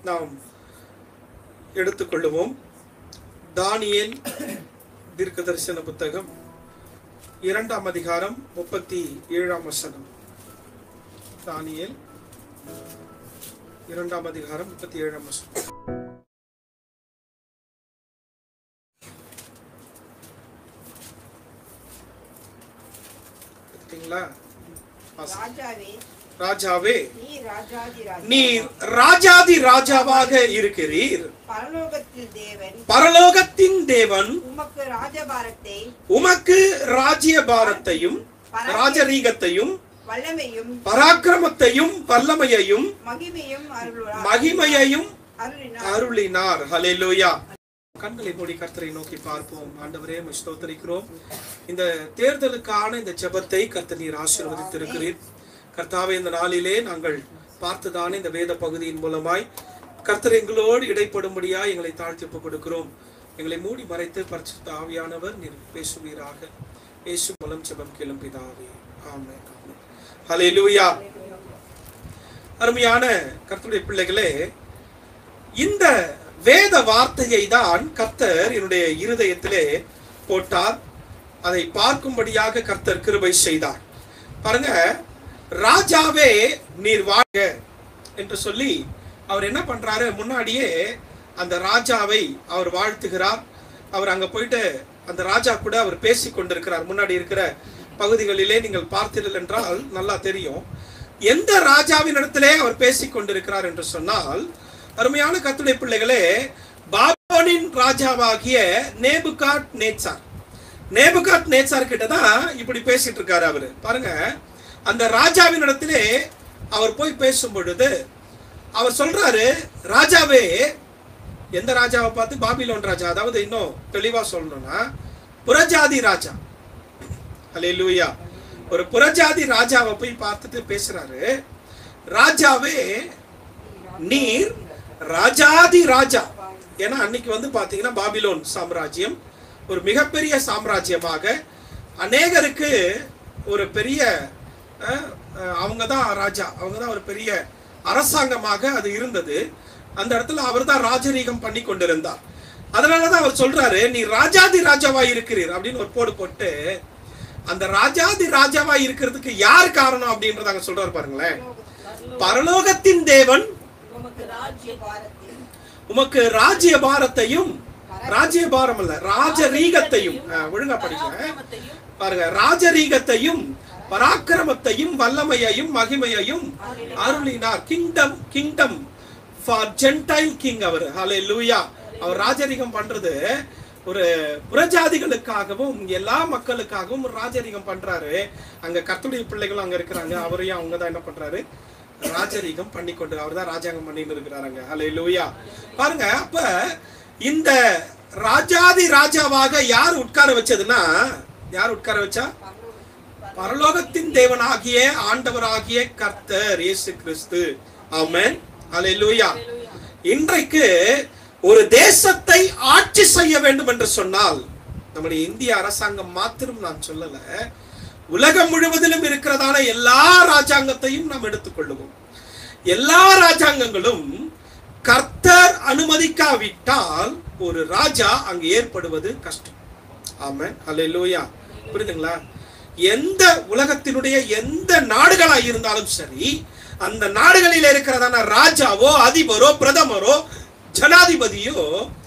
நாம் எடுத்துக்கொள்ளுவோம் தானியேல் தீர்க்க தரிசன புத்தகம் இரண்டாம் அதிகாரம் முப்பத்தி ஏழாம் வசனம் தானியேல் இரண்டாம் அதிகாரம் முப்பத்தி ஏழாம் வசனம் எடுத்தீங்களா வாசி. ராஜாவே ராஜாவே நீ ராஜாதி ராஜா நீர் ராஜாதி ராஜாவாக இருக்கிறீர் பரலோகத்தில் தேவன் பரலோகத்தின் தேவன் உமக்கு ராஜபாரத்தை உமக்கு ராஜ்யபாரத்தையும் ராஜரீகத்தையும் வல்லமையும் பராக்கிரமத்தையும் வல்லமையையும் மகிமையும் அருளுவார் மகிமையையும் அருளினார் அருளினார் ஹalleluya கண்களை மூடி கர்த்தரை நோக்கி பார்ப்போம் ஆண்டவரே உம்மை ஸ்தோத்திரிக்கிறோம் இந்த தேர்தலுக்கான இந்த ஜெபத்தை கர்த்தர் நீர் ஆசீர்வதித்திருக்கிறீர் கர்த்தாவே இந்த நாளிலே நாங்கள் பார்த்ததான இந்த வேத பகுதியின் மூலமாய் கர்த்தர் எங்களோடு இடைப்படும்படியாய் எங்களை தாழ்த்தி ஒப்புக் கொடுக்கிறோம் எங்களை மூடி மறைத்து பரிசுத்த ஆவியானவர் நீர் பேசுவீராக இயேசு மூலம் ஜெபம் கேளும் பிதாவே ஆமென் ஆமென் ஹalleluya அருமையான கர்த்தருடைய பிள்ளைகளே இந்த வேத வார்த்தையை தான் கர்த்தர் என்னுடைய இருதயத்திலே போட்டார் அதை பார்க்கும்படியாக கர்த்தர் கிருபை செய்தார் பாருங்க ராஜாவே நீர் வாழ்க என்று சொல்லி அவர் என்ன பண்றாரு முன்னாடியே அந்த ராஜாவை அவர் வாழ்த்துகிறார் அவர் அங்க போயிட்டு அந்த ராஜா கூட அவர் பேசி கொண்டிருக்கிறார் முன்னாடி இருக்கிற பகுதிகளிலே நீங்கள் பார்த்தீர்கள் என்றால் நல்லா தெரியும் எந்த ராஜாவின் இடத்திலே அவர் பேசிக் கொண்டிருக்கிறார் என்று சொன்னால் அருமையான கத்துடைய பிள்ளைகளே பாபோனின் ராஜாவாகிய நேபுகாட் நேச்சார் நேபுகாட் நேச்சார் கிட்ட தான் இப்படி பேசிட்டு இருக்காரு அவரு பாருங்க அந்த ராஜாவின் இடத்திலே அவர் போய் பேசும் பொழுது அவர் சொல்றாரு ராஜாவே எந்த ராஜாவை பார்த்து பாபிலோன் ராஜா அதாவது இன்னும் தெளிவா சொல்லணும்னா புறஜாதி ராஜா அல்லேலூயா ஒரு புறஜாதி ராஜாவை போய் பார்த்துட்டு பேசுறாரு ராஜாவே நீர் ராஜாதி ராஜா ஏன்னா அன்னைக்கு வந்து பாத்தீங்கன்னா பாபிலோன் சாம்ராஜ்யம் ஒரு மிகப்பெரிய சாம்ராஜ்யமாக அநேகருக்கு ஒரு பெரிய அவங்க தான் ராஜா அவங்க தான் ஒரு பெரிய அரசாங்கமாக அது இருந்தது அந்த இடத்துல அவர் தான் ராஜரீகம் பண்ணி கொண்டிருந்தார் அதனால தான் அவர் சொல்றாரு நீ ராஜாதி ராஜாவா இருக்கிறீர் அப்படின்னு ஒரு போடு போட்டு அந்த ராஜாதி ராஜாவா இருக்கிறதுக்கு யார் காரணம் அப்படின்றத அங்க சொல்றாரு பாருங்களேன் பரலோகத்தின் தேவன் உமக்கு ராஜ்யபாரத்தை உமக்கு ராஜ்ய பாரத்தையும் ராஜ்ய பாரம் அல்ல ராஜரீகத்தையும் ஆ, ஒழுங்கா படிக்க பாருங்க ராஜரீகத்தையும் பராக்கிரமத்தையும் வல்லமையையும் மகிமையையும் அருளினார் kingdom kingdom for gentile king அவர் ஹலே லூயா அவர் ராஜரீகம் பண்றது ஒரு புறஜாதிகளுக்காகவும் எல்லா மக்களுக்காகவும் ஒரு ராஜரீகம் பண்றாரு அங்க கர்த்தருடைய பிள்ளைகளும் அங்க இருக்கிறாங்க அவரையும் அவங்க தான் என்ன பண்றாரு ராஜரீகம் பண்ணி கொண்டு அவர் தான் ராஜாங்கம் பண்ணிட்டு இருக்கிறாருங்க ஹலே லூயா பாருங்க அப்ப இந்த ராஜாதி ராஜாவாக யார் உட்கார வச்சதுன்னா யார் உட்கார வச்சா பரலோகத்தின் தேவனாகிய ஆண்டவராகிய கர்த்தர் இயேசு கிறிஸ்து ஆமென் அல்லேலூயா இன்றைக்கு ஒரு தேசத்தை ஆட்சி செய்ய வேண்டும் என்று சொன்னால் நம்முடைய இந்திய அரசாங்கம் மாத்திரம் நான் சொல்லல உலகம் முழுவதிலும் இருக்கிறதான எல்லா ராஜாங்கத்தையும் நாம் எடுத்துக்கொள்ளுவோம் எல்லா ராஜாங்கங்களும் கர்த்தர் அனுமதிக்காவிட்டால் ஒரு ராஜா அங்கு ஏற்படுவது கஷ்டம் ஆமென் அல்லேலூயா புரியுதுங்களா எந்த உலகத்தினுடைய எந்த நாடுகளா இருந்தாலும் சரி அந்த நாடுகளில் இருக்கிறதான ராஜாவோ அதிபரோ பிரதமரோ ஜனாதிபதியோ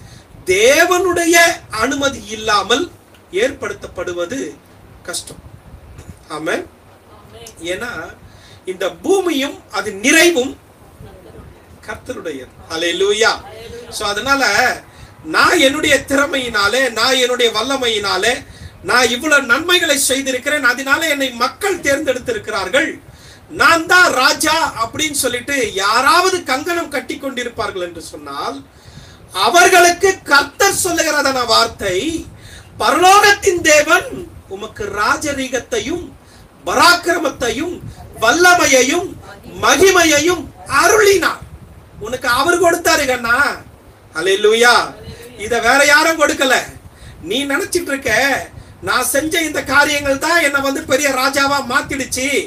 தேவனுடைய அனுமதி இல்லாமல் ஏற்படுத்தப்படுவது கஷ்டம் ஆமென் ஏன்னா இந்த பூமியும் அது நிறைவும் கர்த்தருடையது அல்லேலூயா சோ அதனால நான் என்னுடைய திறமையினாலே நான் என்னுடைய வல்லமையினாலே நான் இவ்வளவு நன்மைகளை செய்திருக்கிறேன் அதனால என்னை மக்கள் தேர்ந்தெடுத்திருக்கிறார்கள் நான் தான் ராஜா அப்படின்னு சொல்லிட்டு யாராவது கங்கணம் கட்டி கொண்டிருப்பார்கள் என்று சொன்னால் அவர்களுக்கு கர்த்தர் சொல்லுகிறதான வார்த்தை பரலோகத்தின் தேவன் உமக்கு ராஜரீகத்தையும் பராக்கிரமத்தையும் வல்லமையையும் மகிமையையும் அருளினார் உனக்கு அவர் கொடுத்தாரு கண்ணா அல்லேலூயா இத வேற யாரும் கொடுக்கல நீ நினைச்சிட்டு இருக்க நான் செஞ்ச இந்த காரியங்கள் தான் என்னை வந்து பெரிய ராஜாவா மாத்திடுச்சு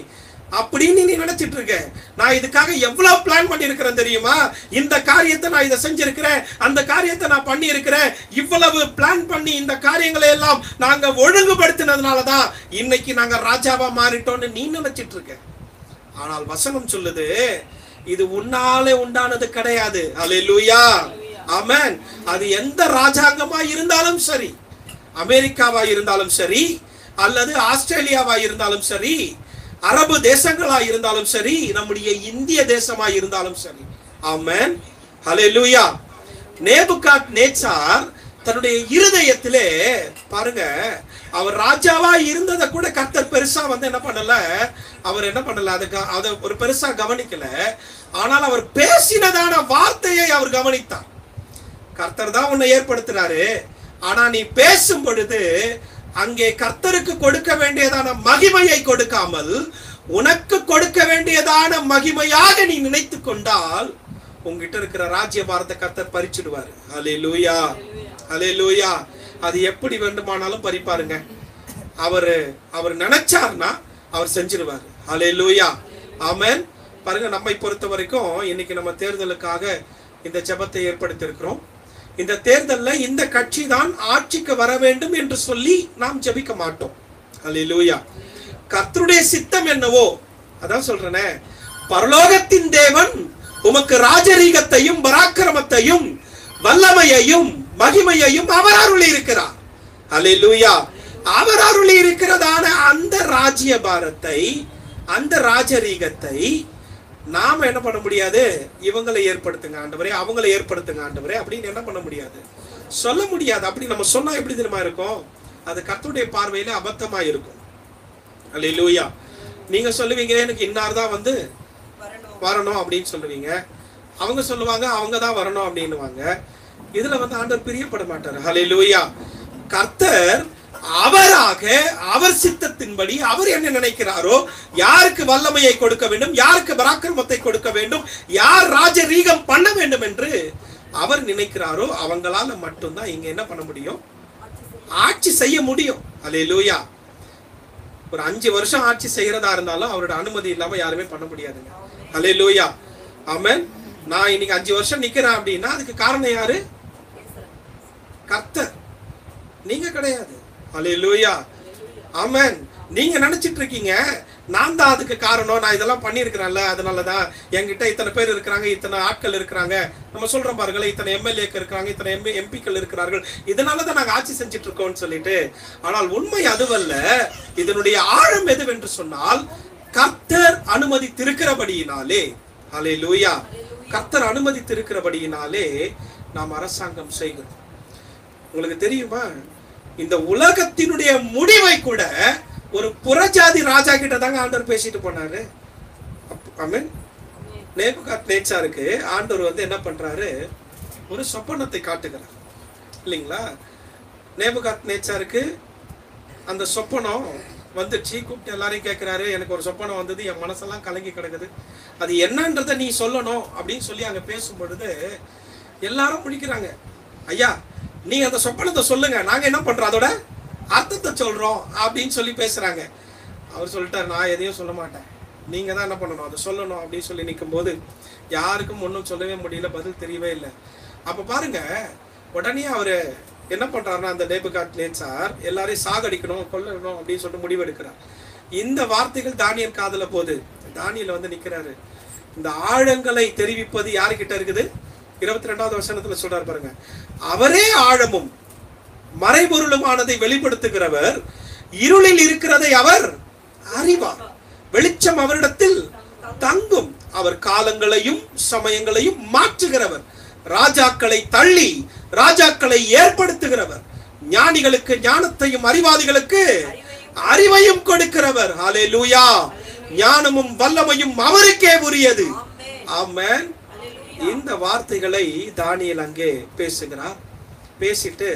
அப்படின்னு நீ நினைச்சிட்டு இருக்க நான் இதுக்காக எவ்வளவு பிளான் பண்ணியிருக்கிறேன் தெரியுமா இந்த காரியத்தை நான் இதை செஞ்சிருக்கிறேன் அந்த காரியத்தை நான் பண்ணி இருக்கிறேன் இவ்வளவு பிளான் பண்ணி இந்த காரியங்களை எல்லாம் நாங்க ஒழுங்குபடுத்தினதுனால தான் இன்னைக்கு நாங்க ராஜாவா மாறிட்டோம்னு நீ நினைச்சிட்டு இருக்க ஆனால் வசனம் சொல்லுது இது உன்னாலே உண்டானது கிடையாது அல்லேலூயா ஆமென் அது எந்த ராஜாங்கமா இருந்தாலும் சரி அமெரிக்காவா இருந்தாலும் சரி அல்லது ஆஸ்திரேலியாவா இருந்தாலும் சரி அரபு தேசங்களா இருந்தாலும் சரி நம்முடைய இந்திய தேசமா இருந்தாலும் சரி ஆமென் ஹalleluya நேபுகாத் நேச்சார் தன்னுடைய இருதயத்திலே பாருங்க அவர் ராஜாவா இருந்ததை கூட கர்த்தர் பெருசா வந்து என்ன பண்ணல அவர் என்ன பண்ணல அதை க- அதை ஒரு பெருசா கவனிக்கல ஆனால் அவர் பேசினதான வார்த்தையை அவர் கவனித்தார் கர்த்தர் தான் உன்னை ஏற்படுத்துறாரு ஆனா நீ பேசும் பொழுது அங்கே கர்த்தருக்கு கொடுக்க வேண்டியதான மகிமையை கொடுக்காமல் உனக்கு கொடுக்க வேண்டியதான மகிமையாக நீ நினைத்து கொண்டால் உங்ககிட்ட இருக்கிற ராஜ்ய பாரத்தை கர்த்தர் பறிச்சிடுவாரு அலே லூயா அலே லூயா அது எப்படி வேண்டுமானாலும் பறிப்பாருங்க அவரு அவர் நினைச்சார்னா அவர் செஞ்சிருவாரு அலே லூயா ஆமென் பாருங்க நம்மை பொறுத்த வரைக்கும் இன்னைக்கு நம்ம தேர்தலுக்காக இந்த ஜெபத்தை ஏற்படுத்தியிருக்கிறோம் இந்த தேர்தல்ல இந்த கட்சி தான் ஆட்சிக்கு வர வேண்டும் என்று சொல்லி நாம் ஜெபிக்க மாட்டோம் அல்லேலூயா கர்த்தருடைய சித்தம் என்னவோ அதான் சொல்றேனே பரலோகத்தின் தேவன் உமக்கு ராஜரீகத்தையும் பராக்கிரமத்தையும் வல்லமையையும் மகிமையையும் அவர் அருளி இருக்கிறார் அல்லேலூயா அவர் அருளி இருக்கிறதான அந்த ராஜ்ய பாரத்தை அந்த ராஜரீகத்தை நாம என்ன பண்ண முடியாது இவங்களை ஏற்படுத்துங்க ஆண்டவரே அவங்களை ஏற்படுத்துங்க ஆண்டவரே அப்படின்னு என்ன பண்ண முடியாது சொல்ல முடியாது அப்படி நம்ம சொன்னா எப்படி தெரியுமா இருக்கும் அது கர்த்தருடைய பார்வையில அபத்தமா இருக்கும் அல்லேலூயா நீங்க சொல்லுவீங்க எனக்கு இன்னார் தான் வந்து வரணும் வரணும் அப்படின்னு சொல்லுவீங்க அவங்க சொல்லுவாங்க அவங்க தான் வரணும் அப்படின்னுவாங்க இதுல வந்து ஆண்டவர் பிரியப்பட மாட்டார் ஹalleluya கர்த்தர் அவராக அவர் சித்தத்தின்படி அவர் என்ன நினைக்கிறாரோ யாருக்கு வல்லமையை கொடுக்க வேண்டும் யாருக்கு பராக்கிரமத்தை கொடுக்க வேண்டும் யார் ராஜரீகம் பண்ண வேண்டும் என்று அவர் நினைக்கிறாரோ அவங்களால மட்டும்தான் இங்க என்ன பண்ண முடியும் ஆட்சி செய்ய முடியும் அல்லேலூயா ஒரு அஞ்சு வருஷம் ஆட்சி செய்யறதா இருந்தாலும் அவரோட அனுமதி இல்லாம யாருமே பண்ண முடியாதுங்க அலே லூயா ஆமென் நான் இன்னைக்கு அஞ்சு வருஷம் நிக்கிறேன் அப்படின்னா அதுக்கு காரணம் யாரு கர்த்தர் நீங்க கிடையாது அலே லூயா ஆமென் நீங்க நினைச்சிட்டு இருக்கீங்க நான் தான் அதுக்கு காரணம் நான் இதெல்லாம் பண்ணியிருக்கிறேன்ல அதனாலதான் என்கிட்ட இத்தனை பேர் இருக்கிறாங்க இத்தனை ஆட்கள் இருக்கிறாங்க நம்ம சொல்றோம் பாருங்களேன் இத்தனை எம்எல்ஏக்கு இருக்கிறாங்க இத்தனை எம்பி எம்பிக்கள் இருக்கிறார்கள் இதனாலதான் நாங்க ஆட்சி செஞ்சுட்டு இருக்கோம்னு சொல்லிட்டு ஆனால் உண்மை அதுவல்ல இதனுடைய ஆழம் எதுவென்று சொன்னால் கர்த்தர் அனுமதித்திருக்கிறபடியினாலே அலே லூயா கர்த்தர் அனுமதித்திருக்கிறபடியினாலே நாம் அரசாங்கம் செய்கிறோம் உங்களுக்கு தெரியுமா இந்த உலகத்தினுடைய முடிவை கூட ஒரு புறஜாதி ராஜா கிட்ட தாங்க ஆண்டவர் பேசிட்டு போனாரு ஆமென் நேபுகாத் நேச்சாருக்கு ஆண்டவர் வந்து என்ன பண்றாரு ஒரு சொப்பனத்தை காட்டுகிறார் இல்லைங்களா நேபுகாத் நேச்சாருக்கு அந்த சொப்பனம் வந்துச்சு கூப்பிட்டு எல்லாரையும் கேட்கிறாரு எனக்கு ஒரு சொப்பனம் வந்தது என் மனசெல்லாம் கலங்கி கிடக்குது அது என்னன்றதை நீ சொல்லணும் அப்படின்னு சொல்லி அங்க பேசும் பொழுது எல்லாரும் முடிக்கிறாங்க ஐயா நீங்க அந்த சொப்பனத்தை சொல்லுங்க நாங்க என்ன பண்றோம் அதோட அர்த்தத்தை சொல்றோம் அப்படின்னு சொல்லி பேசுறாங்க அவர் சொல்லிட்டாரு நான் எதையும் சொல்ல மாட்டேன் நீங்க தான் என்ன பண்ணணும் அதை சொல்லணும் அப்படின்னு சொல்லி நிற்கும் போது யாருக்கும் ஒன்றும் சொல்லவே முடியல பதில் தெரியவே இல்லை அப்ப பாருங்க உடனே அவரு என்ன பண்றாருன்னா அந்த நேபுகாட் நேச்சார் எல்லாரையும் சாகடிக்கணும் கொல்லணும் அப்படின்னு சொல்லிட்டு முடிவெடுக்கிறார் இந்த வார்த்தைகள் தானியல் காதுல போகுது தானியல் வந்து நிக்கிறாரு இந்த ஆழங்களை தெரிவிப்பது யாருக்கிட்ட இருக்குது இருபத்தி ரெண்டாவது வசனத்துல சொல்றாரு பாருங்க அவரே ஆழமும் மறைபொருளுமானதை வெளிப்படுத்துகிறவர் இருளில் இருக்கிறதை அவர் அறிவார் வெளிச்சம் அவரிடத்தில் தங்கும் அவர் காலங்களையும் சமயங்களையும் மாற்றுகிறவர் ராஜாக்களை தள்ளி ராஜாக்களை ஏற்படுத்துகிறவர் ஞானிகளுக்கு ஞானத்தையும் அறிவாதிகளுக்கு அறிவையும் கொடுக்கிறவர் ஹalleluya ஞானமும் வல்லமையும் அவருக்கே உரியது ஆமென் இந்த வார்த்தைகளை தானியேல் அங்கே பேசுகிறார் பேசிட்டு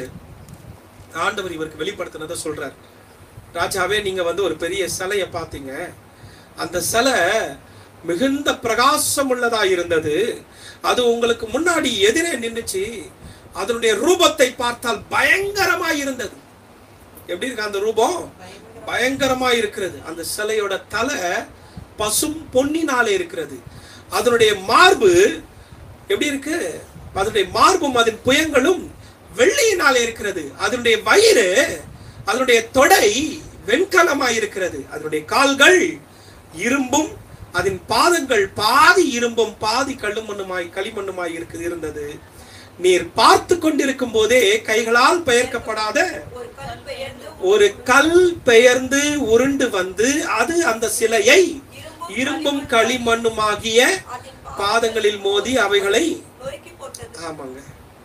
ஆண்டவர் இவருக்கு வெளிப்படுத்தினதை சொல்றார் ராஜாவே நீங்க வந்து ஒரு பெரிய சிலையை பார்த்தீங்க அந்த சிலை மிகுந்த பிரகாசம் உள்ளதா இருந்தது அது உங்களுக்கு முன்னாடி எதிரே நின்னுச்சு அதனுடைய ரூபத்தை பார்த்தால் பயங்கரமா இருந்தது எப்படி இருக்கு அந்த ரூபம் பயங்கரமா இருக்கிறது அந்த சிலையோட தலை பசும் பொன்னினாலே இருக்கிறது அதனுடைய மார்பு எப்படி இருக்கு அதனுடைய மார்பும் அதன் புயங்களும் வெள்ளியினாலே இருக்கிறது அதனுடைய வயிறு அதனுடைய தொடை வெண்கலமாய் இருக்கிறது அதனுடைய கால்கள் இரும்பும் அதன் பாதங்கள் பாதி இரும்பும் பாதி கல்லுமண்ணுமாய் களிமண்ணுமாய் இருக்குது இருந்தது நீர் பார்த்து கொண்டிருக்கும் போதே கைகளால் பெயர்க்கப்படாத ஒரு கல் பெயர்ந்து ஒரு கல் பெயர்ந்து உருண்டு வந்து அது அந்த சிலையை இரும்பும் களிமண்ணுமாகிய அதன் பாதங்களில் மோதி அவைகளை நொறுக்கி போட்டது ஆமாங்க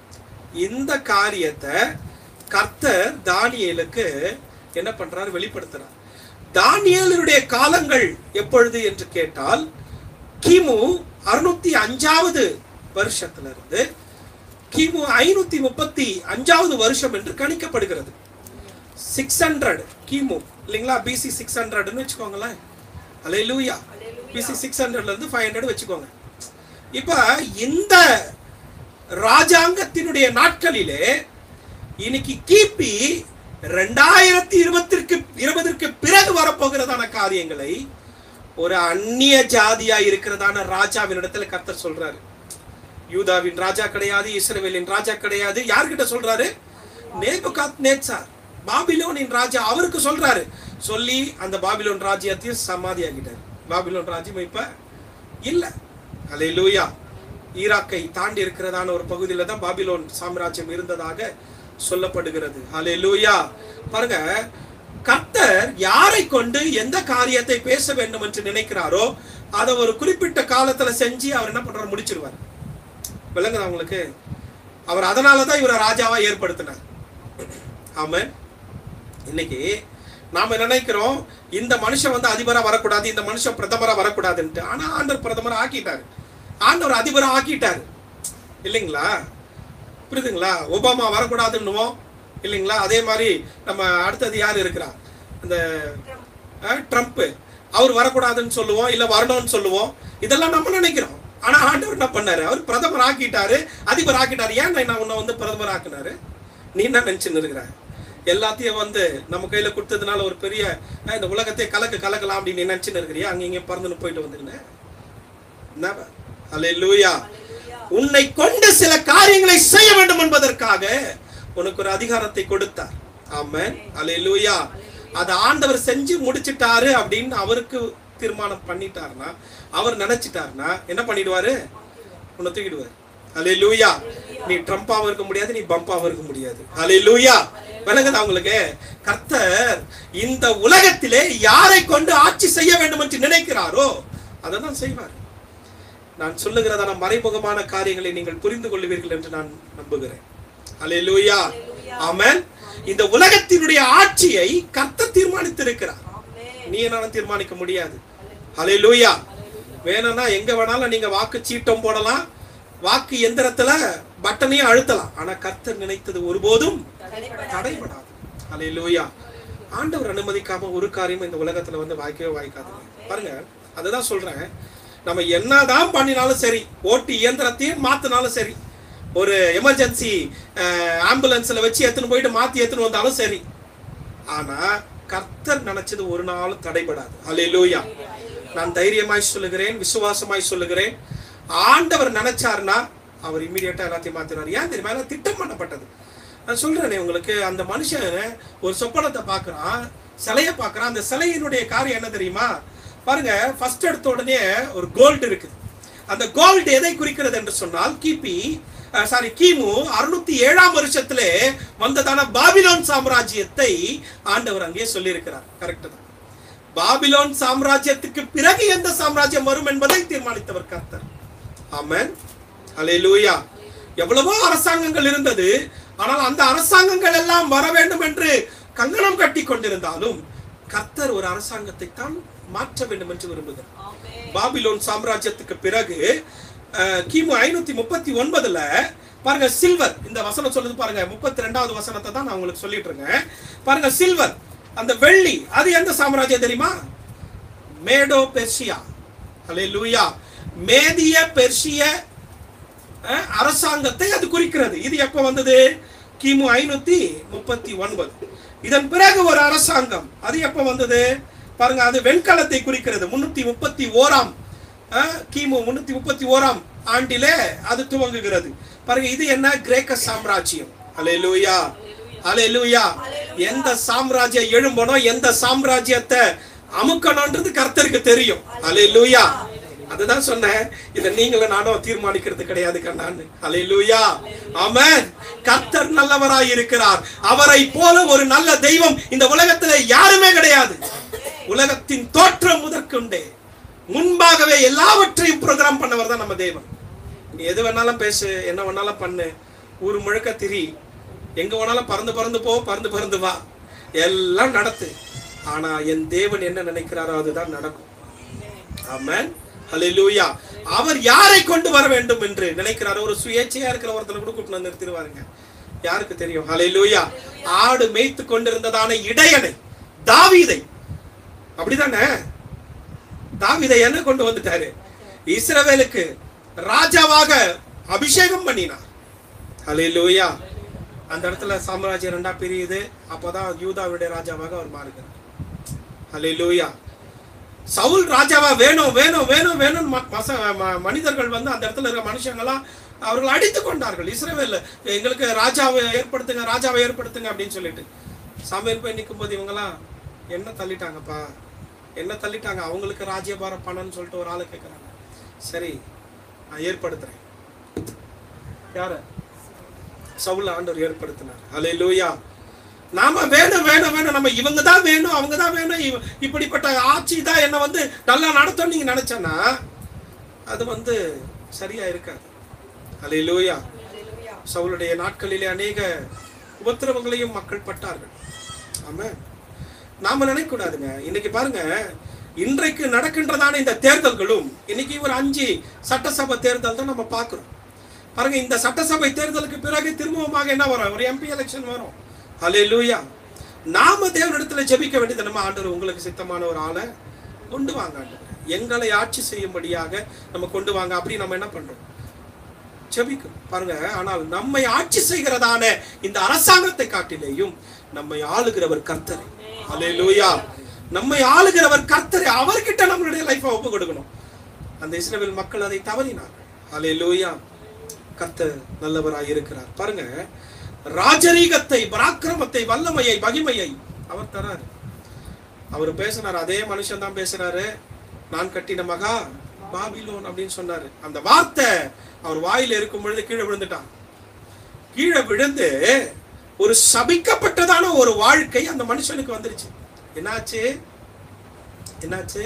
இந்த காரியத்தை கர்த்தர் தானியேலுக்கு என்ன பண்றாரு வெளிப்படுத்துறார் தானியேலுடைய காலங்கள் எப்பொழுது என்று கேட்டால் கிமு அறுநூத்தி அஞ்சாவது வருஷத்துல இருந்து கிமு ஐநூத்தி முப்பத்தி அஞ்சாவது வருஷம் என்று கணிக்கப்படுகிறது சிக்ஸ் ஹண்ட்ரட் கிமு இல்லைங்களா பிசி சிக்ஸ் ஹண்ட்ரட்னு வச்சுக்கோங்களேன் அலே லூயா பிசி சிக்ஸ் ஹண்ட்ரட்ல இருந்து ஃபைவ் ஹண்ட்ரட் வச்சுக்கோங்க இப்ப இந்த ராஜாங்கத்தினுடைய நாட்களிலே இன்னைக்கு கிபி ரெண்டாயிரத்தி இருபத்திற்கு இருபதற்கு பிறகு வரப்போகிறதான காரியங்களை ஒரு அந்நிய ஜாதியா இருக்கிறதான ராஜாவின் இடத்துல கர்த்தர் சொல்றாரு யூதாவின் ராஜா கிடையாது இஸ்ரவேலின் ராஜா கிடையாது யார்கிட்ட சொல்றாரு நேபுகாத் நேச்சார் பாபிலோனின் ராஜா அவருக்கு சொல்றாரு சொல்லி அந்த பாபிலோன் ராஜ்யத்தையும் சமாதி ஆகிட்டாரு பாபிலோன் ராஜ்யம் இப்ப இல்ல அலே லூயா ஈராக்கை தாண்டி இருக்கிறதான ஒரு பகுதியில தான் பாபிலோன் சாம்ராஜ்யம் இருந்ததாக சொல்லப்படுகிறது அலே லூயா பாருங்க கர்த்தர் யாரை கொண்டு எந்த காரியத்தை பேச வேண்டும் என்று நினைக்கிறாரோ அதை ஒரு குறிப்பிட்ட காலத்துல செஞ்சு அவர் என்ன பண்றாரு முடிச்சிருவார் விளங்குதா உங்களுக்கு அவர் அதனால தான் இவரை ராஜாவா ஏற்படுத்தினார் ஆமென் இன்னைக்கு நாம நினைக்கிறோம் இந்த மனுஷன் வந்து அதிபரா வரக்கூடாது இந்த மனுஷன் பிரதமரா வரக்கூடாதுன்ட்டு ஆனா ஆண்டவர் பிரதமரா ஆக்கிட்டாரு ஆண்டவர் அதிபரா ஆக்கிட்டாரு இல்லைங்களா புரியுதுங்களா ஒபாமா வரக்கூடாதுன்னுவோம் இல்லைங்களா அதே மாதிரி நம்ம அடுத்தது யார் இருக்கிறா அந்த அஹ், ட்ரம்ப் அவர் வரக்கூடாதுன்னு சொல்லுவோம் இல்ல வரணும்னு சொல்லுவோம் இதெல்லாம் நம்ம நினைக்கிறோம் ஆனா ஆண்டவர் என்ன பண்ணாரு அவர் பிரதமர் ஆக்கிட்டாரு அதிபர் ஆக்கிட்டாரு ஏன் நான் உன்னை வந்து பிரதமர் ஆக்கினாரு நீ என்ன நினைச்சுன்னு இருக்கிற எல்லாத்தையும் வந்து நம்ம கையில கொடுத்ததுனால ஒரு பெரிய அஹ், இந்த உலகத்தை கலக்கு கலக்கலாம் அப்படின்னு நீ நினைச்சுன்னு இருக்கிறியா அங்க இங்க பறந்துன்னு போயிட்டு வந்துருந்தேன் அல்லேலூயா உன்னை கொண்டு சில காரியங்களை செய்ய வேண்டும் என்பதற்காக உனக்கு ஒரு அதிகாரத்தை கொடுத்தார் ஆமென் அல்லேலூயா அதை ஆண்டவர் செஞ்சு முடிச்சிட்டாரு அப்படின்னு அவருக்கு தீர்மானம் பண்ணிட்டாருன்னா அவர் நினைச்சிட்டாருன்னா என்ன பண்ணிடுவாரு உன்னை தூக்கிடுவார் அல்லேலூயா நீ ட்ரம்பாவும் இருக்க முடியாது நீ பம்பாவும் இருக்க முடியாது அல்லேலூயா விளங்குதா உங்களுக்கு கர்த்தர் இந்த உலகத்திலே யாரை கொண்டு ஆட்சி செய்ய வேண்டும் என்று நினைக்கிறாரோ அதை தான் செய்வார் நான் சொல்லுகிறதான மறைமுகமான காரியங்களை நீங்கள் புரிந்து கொள்வீர்கள் என்று நான் நம்புகிறேன் அல்லேலூயா ஆமென் இந்த உலகத்தினுடைய ஆட்சியை கர்த்தர் தீர்மானித்திருக்கிறார் நீ என்னால தீர்மானிக்க முடியாது அல்லேலூயா வேணும்னா எங்க வேணாலும் நீங்க வாக்கு சீட்டம் போடலாம் வாக்கு எந்திரத்துல பட்டனையும் அழுத்தலாம் ஆனா கர்த்தர் நினைத்தது ஒருபோதும் தடைபடாது அல்லேலூயா ஆண்டவர் அனுமதிக்காம ஒரு காரியமும் இந்த உலகத்துல வந்து வாய்க்கவே வாய்க்காது பாருங்க அதுதான் சொல்றேன் நம்ம என்னதான் பண்ணினாலும் சரி ஓட்டு இயந்திரத்தையும் மாத்தினாலும் சரி ஒரு எமர்ஜென்சி ஆம்புலன்ஸ்ல வச்சு எடுத்துன்னு போயிட்டு மாத்தி எடுத்துன்னு வந்தாலும் சரி ஆனா கர்த்தர் நினைச்சது ஒரு நாளும் தடைபடாது அல்லேலூயா நான் தைரியமாய் சொல்லுகிறேன் விசுவாசமாய் சொல்லுகிறேன் ஆண்டவர் நினைச்சாருன்னா அவர் இம்மிடியட்டா எல்லாத்தையும் மாத்தினார் ஏன் தெரியுமா எல்லாம் திட்டம் பண்ணப்பட்டது நான் சொல்றேனே உங்களுக்கு அந்த மனுஷன் ஒரு சொப்பனத்தை பார்க்கறான் சிலையை பார்க்கறான் அந்த சிலையினுடைய காரியம் என்ன தெரியுமா பாருங்க ஃபர்ஸ்ட் எடுத்த உடனே ஒரு கோல்டு இருக்குது அந்த கோல்டு எதை குறிக்கிறது என்று சொன்னால் கிபி சாரி கிமு அறுநூத்தி ஏழாம் வருஷத்திலே வந்ததான பாபிலோன் சாம்ராஜ்யத்தை ஆண்டவர் அங்கே சொல்லியிருக்கிறார் கரெக்ட் தான் பாபிலோன் சாம்ராஜ்யத்துக்கு பிறகு எந்த சாம்ராஜ்யம் வரும் என்பதை தீர்மானித்தவர் கர்த்தர் ஆமென் அல்லேலூயா எவ்வளவோ அரசாங்கங்கள் இருந்தது ஆனால் அந்த அரசாங்கங்கள் எல்லாம் வர வேண்டும் என்று கங்கணம் கட்டி கொண்டிருந்தாலும் கர்த்தர் ஒரு அரசாங்கத்தை தான் மாற்ற வேண்டும் என்று விரும்புகிறார் பாபிலோன் சாம்ராஜ்யத்துக்கு பிறகு அஹ், கிமு ஐநூத்தி முப்பத்தி ஒன்பதுல பாருங்க சில்வர் இந்த வசனம் சொல்லுது பாருங்க முப்பத்தி ரெண்டாவது வசனத்தை தான் நான் உங்களுக்கு சொல்லிட்டு இருக்கேன் பாருங்க சில்வர் அந்த வெள்ளி அது எந்த சாம்ராஜ்யம் தெரியுமா மேடோ பெர்ஷியா அல்லேலூயா மேதிய பெர்ஷிய அஹ், அரசாங்கத்தை அது குறிக்கிறது இது எப்ப வந்தது கிமு ஐநூத்தி முப்பத்தி ஒன்பது இதன் பிறகு ஒரு அரசாங்கம் அது எப்ப வந்தது பாருங்க அது வெண்கலத்தை குறிக்கிறது முன்னூத்தி முப்பத்தி ஓராம் அஹ், கிமு முன்னூத்தி முப்பத்தி ஓராம் ஆண்டிலே அது துவங்குகிறது பாருங்க இது என்ன கிரேக்க சாம்ராஜ்யம் அலையலூயா அலையலூயா எந்த சாம்ராஜ்யம் எழும்பனோ எந்த சாம்ராஜ்யத்தை அமுக்கணும்ன்றது கர்த்தருக்கு தெரியும் அலையலூயா அதுதான் சொன்னேன் இதை நீங்களும் நானும் தீர்மானிக்கிறது கிடையாது கண்ணான்னு அலையலூயா ஆமென் கர்த்தர் நல்லவராய் இருக்கிறார் அவரை போல ஒரு நல்ல தெய்வம் இந்த உலகத்துல யாருமே கிடையாது உலகத்தின் தோற்றம் முதற்கொண்டே முன்பாகவே எல்லாவற்றையும் ப்ரோக்ராம் பண்ணவர் தான் நம்ம தேவன் நீ எது வேணாலும் பேசு என்ன வேணாலும் பண்ணு ஊர் முழுக்க திரி எங்க வேணாலும் பறந்து பறந்து போ பறந்து பறந்து வா எல்லாம் நடத்து ஆனா என் தேவன் என்ன நினைக்கிறாரோ அதுதான் நடக்கும் ஆமென் ஹalleluya அவர் யாரை கொண்டு வர வேண்டும் என்று நினைக்கிறாரோ ஒரு சுயேட்சையா இருக்கிற ஒருத்தனை கூட கூட்டு வந்து நிறுத்திடுவாருங்க யாருக்கு தெரியும் ஹalleluya ஆடு மேய்த்து கொண்டிருந்ததான இடையனை தாவீதை அப்படிதானே தாவீதை என்ன கொண்டு வந்துட்டாரு இஸ்ரவேலுக்கு ராஜாவாக அபிஷேகம் பண்ணினார் ஹalleluya அந்த இடத்துல சாம்ராஜ்யம் ரெண்டா பிரியுது அப்பதான் யூதாவுடைய ராஜாவாக அவர் மாறுகிறார் ஹalleluya சவுல் ராஜாவா வேணும் வேணும் வேணும் வேணும் மனிதர்கள் வந்து அந்த இடத்துல இருக்க மனுஷங்களாம் அவர்கள் அடித்து கொண்டார்கள் இஸ்ரவேல் எங்களுக்கு ராஜாவை ஏற்படுத்துங்க ராஜாவை ஏற்படுத்துங்க அப்படின்னு சொல்லிட்டு சாமியார் போய் நிற்கும் போது இவங்கெல்லாம் என்ன தள்ளிட்டாங்கப்பா என்ன தள்ளிட்டாங்க அவங்களுக்கு ராஜ்யபாரம் பணம்னு சொல்லிட்டு ஒரு ஆளை கேட்குறாங்க சரி நான் ஏற்படுத்துறேன் யார சவுல ஆண்டவர் ஏற்படுத்தினார் ஹalleluya நாம வேணும் வேணும் வேணும் நம்ம இவங்க தான் வேணும் அவங்க தான் வேணும் இவ- இப்படிப்பட்ட ஆட்சி தான் என்ன வந்து நல்லா நடத்தும் நீங்க நினைச்சேன்னா அது வந்து சரியா இருக்காது ஹalleluya சவுலுடைய நாட்களிலே அநேக உபத்திரவங்களையும் மக்கள் பட்டார்கள் ஆமா நாம நினைக்கக்கூடாதுங்க இன்னைக்கு பாருங்க இன்றைக்கு நடக்கின்றதான இந்த தேர்தல்களும் இன்னைக்கு ஒரு அஞ்சு சட்டசபை தேர்தல் தான் நம்ம பார்க்கிறோம் பாருங்க இந்த சட்டசபை தேர்தலுக்கு பிறகு திரும்பவுமாக என்ன வரும் ஒரு எம்பி எலெக்ஷன் வரும் ஹalleluya நாம தேவனிடத்துல ஜெபிக்க வேண்டியது நம்ம ஆண்டவர் உங்களுக்கு சித்தமான ஒரு ஆளை கொண்டு வாங்க ஆண்டவரே. எங்களை ஆட்சி செய்யும்படியாக நம்ம கொண்டு வாங்க அப்படி நம்ம என்ன பண்றோம் ஜெபிக்கும் பாருங்க ஆனால் நம்மை ஆட்சி செய்கிறதான இந்த அரசாங்கத்தை காட்டிலேயும் நம்மை ஆளுகிறவர் கர்த்தர் ஹalleluya நம்மை ஆளுகிறவர் கர்த்தர் அவர்கிட்ட நம்மளுடைய லைஃபை ஒப்பு கொடுக்கணும் அந்த இஸ்ரவேல் மக்கள் அதை தவறினார்கள் ஹalleluya கர்த்தர் நல்லவராய் இருக்கிறார் பாருங்க ராஜரீகத்தை பராக்கிரமத்தை வல்லமையை மகிமையை அவர் தராரு அவர் பேசினார் அதே மனுஷன் தான் பேசுறாரு நான் கட்டின மகா பாபிலோன் அப்படின்னு சொன்னாரு அந்த வார்த்தை அவர் வாயில இருக்கும் பொழுது கீழே விழுந்துட்டான் கீழே விழுந்து ஒரு சபிக்கப்பட்டதான ஒரு வாழ்க்கை அந்த மனுஷனுக்கு வந்துருச்சு என்னாச்சு என்னாச்சு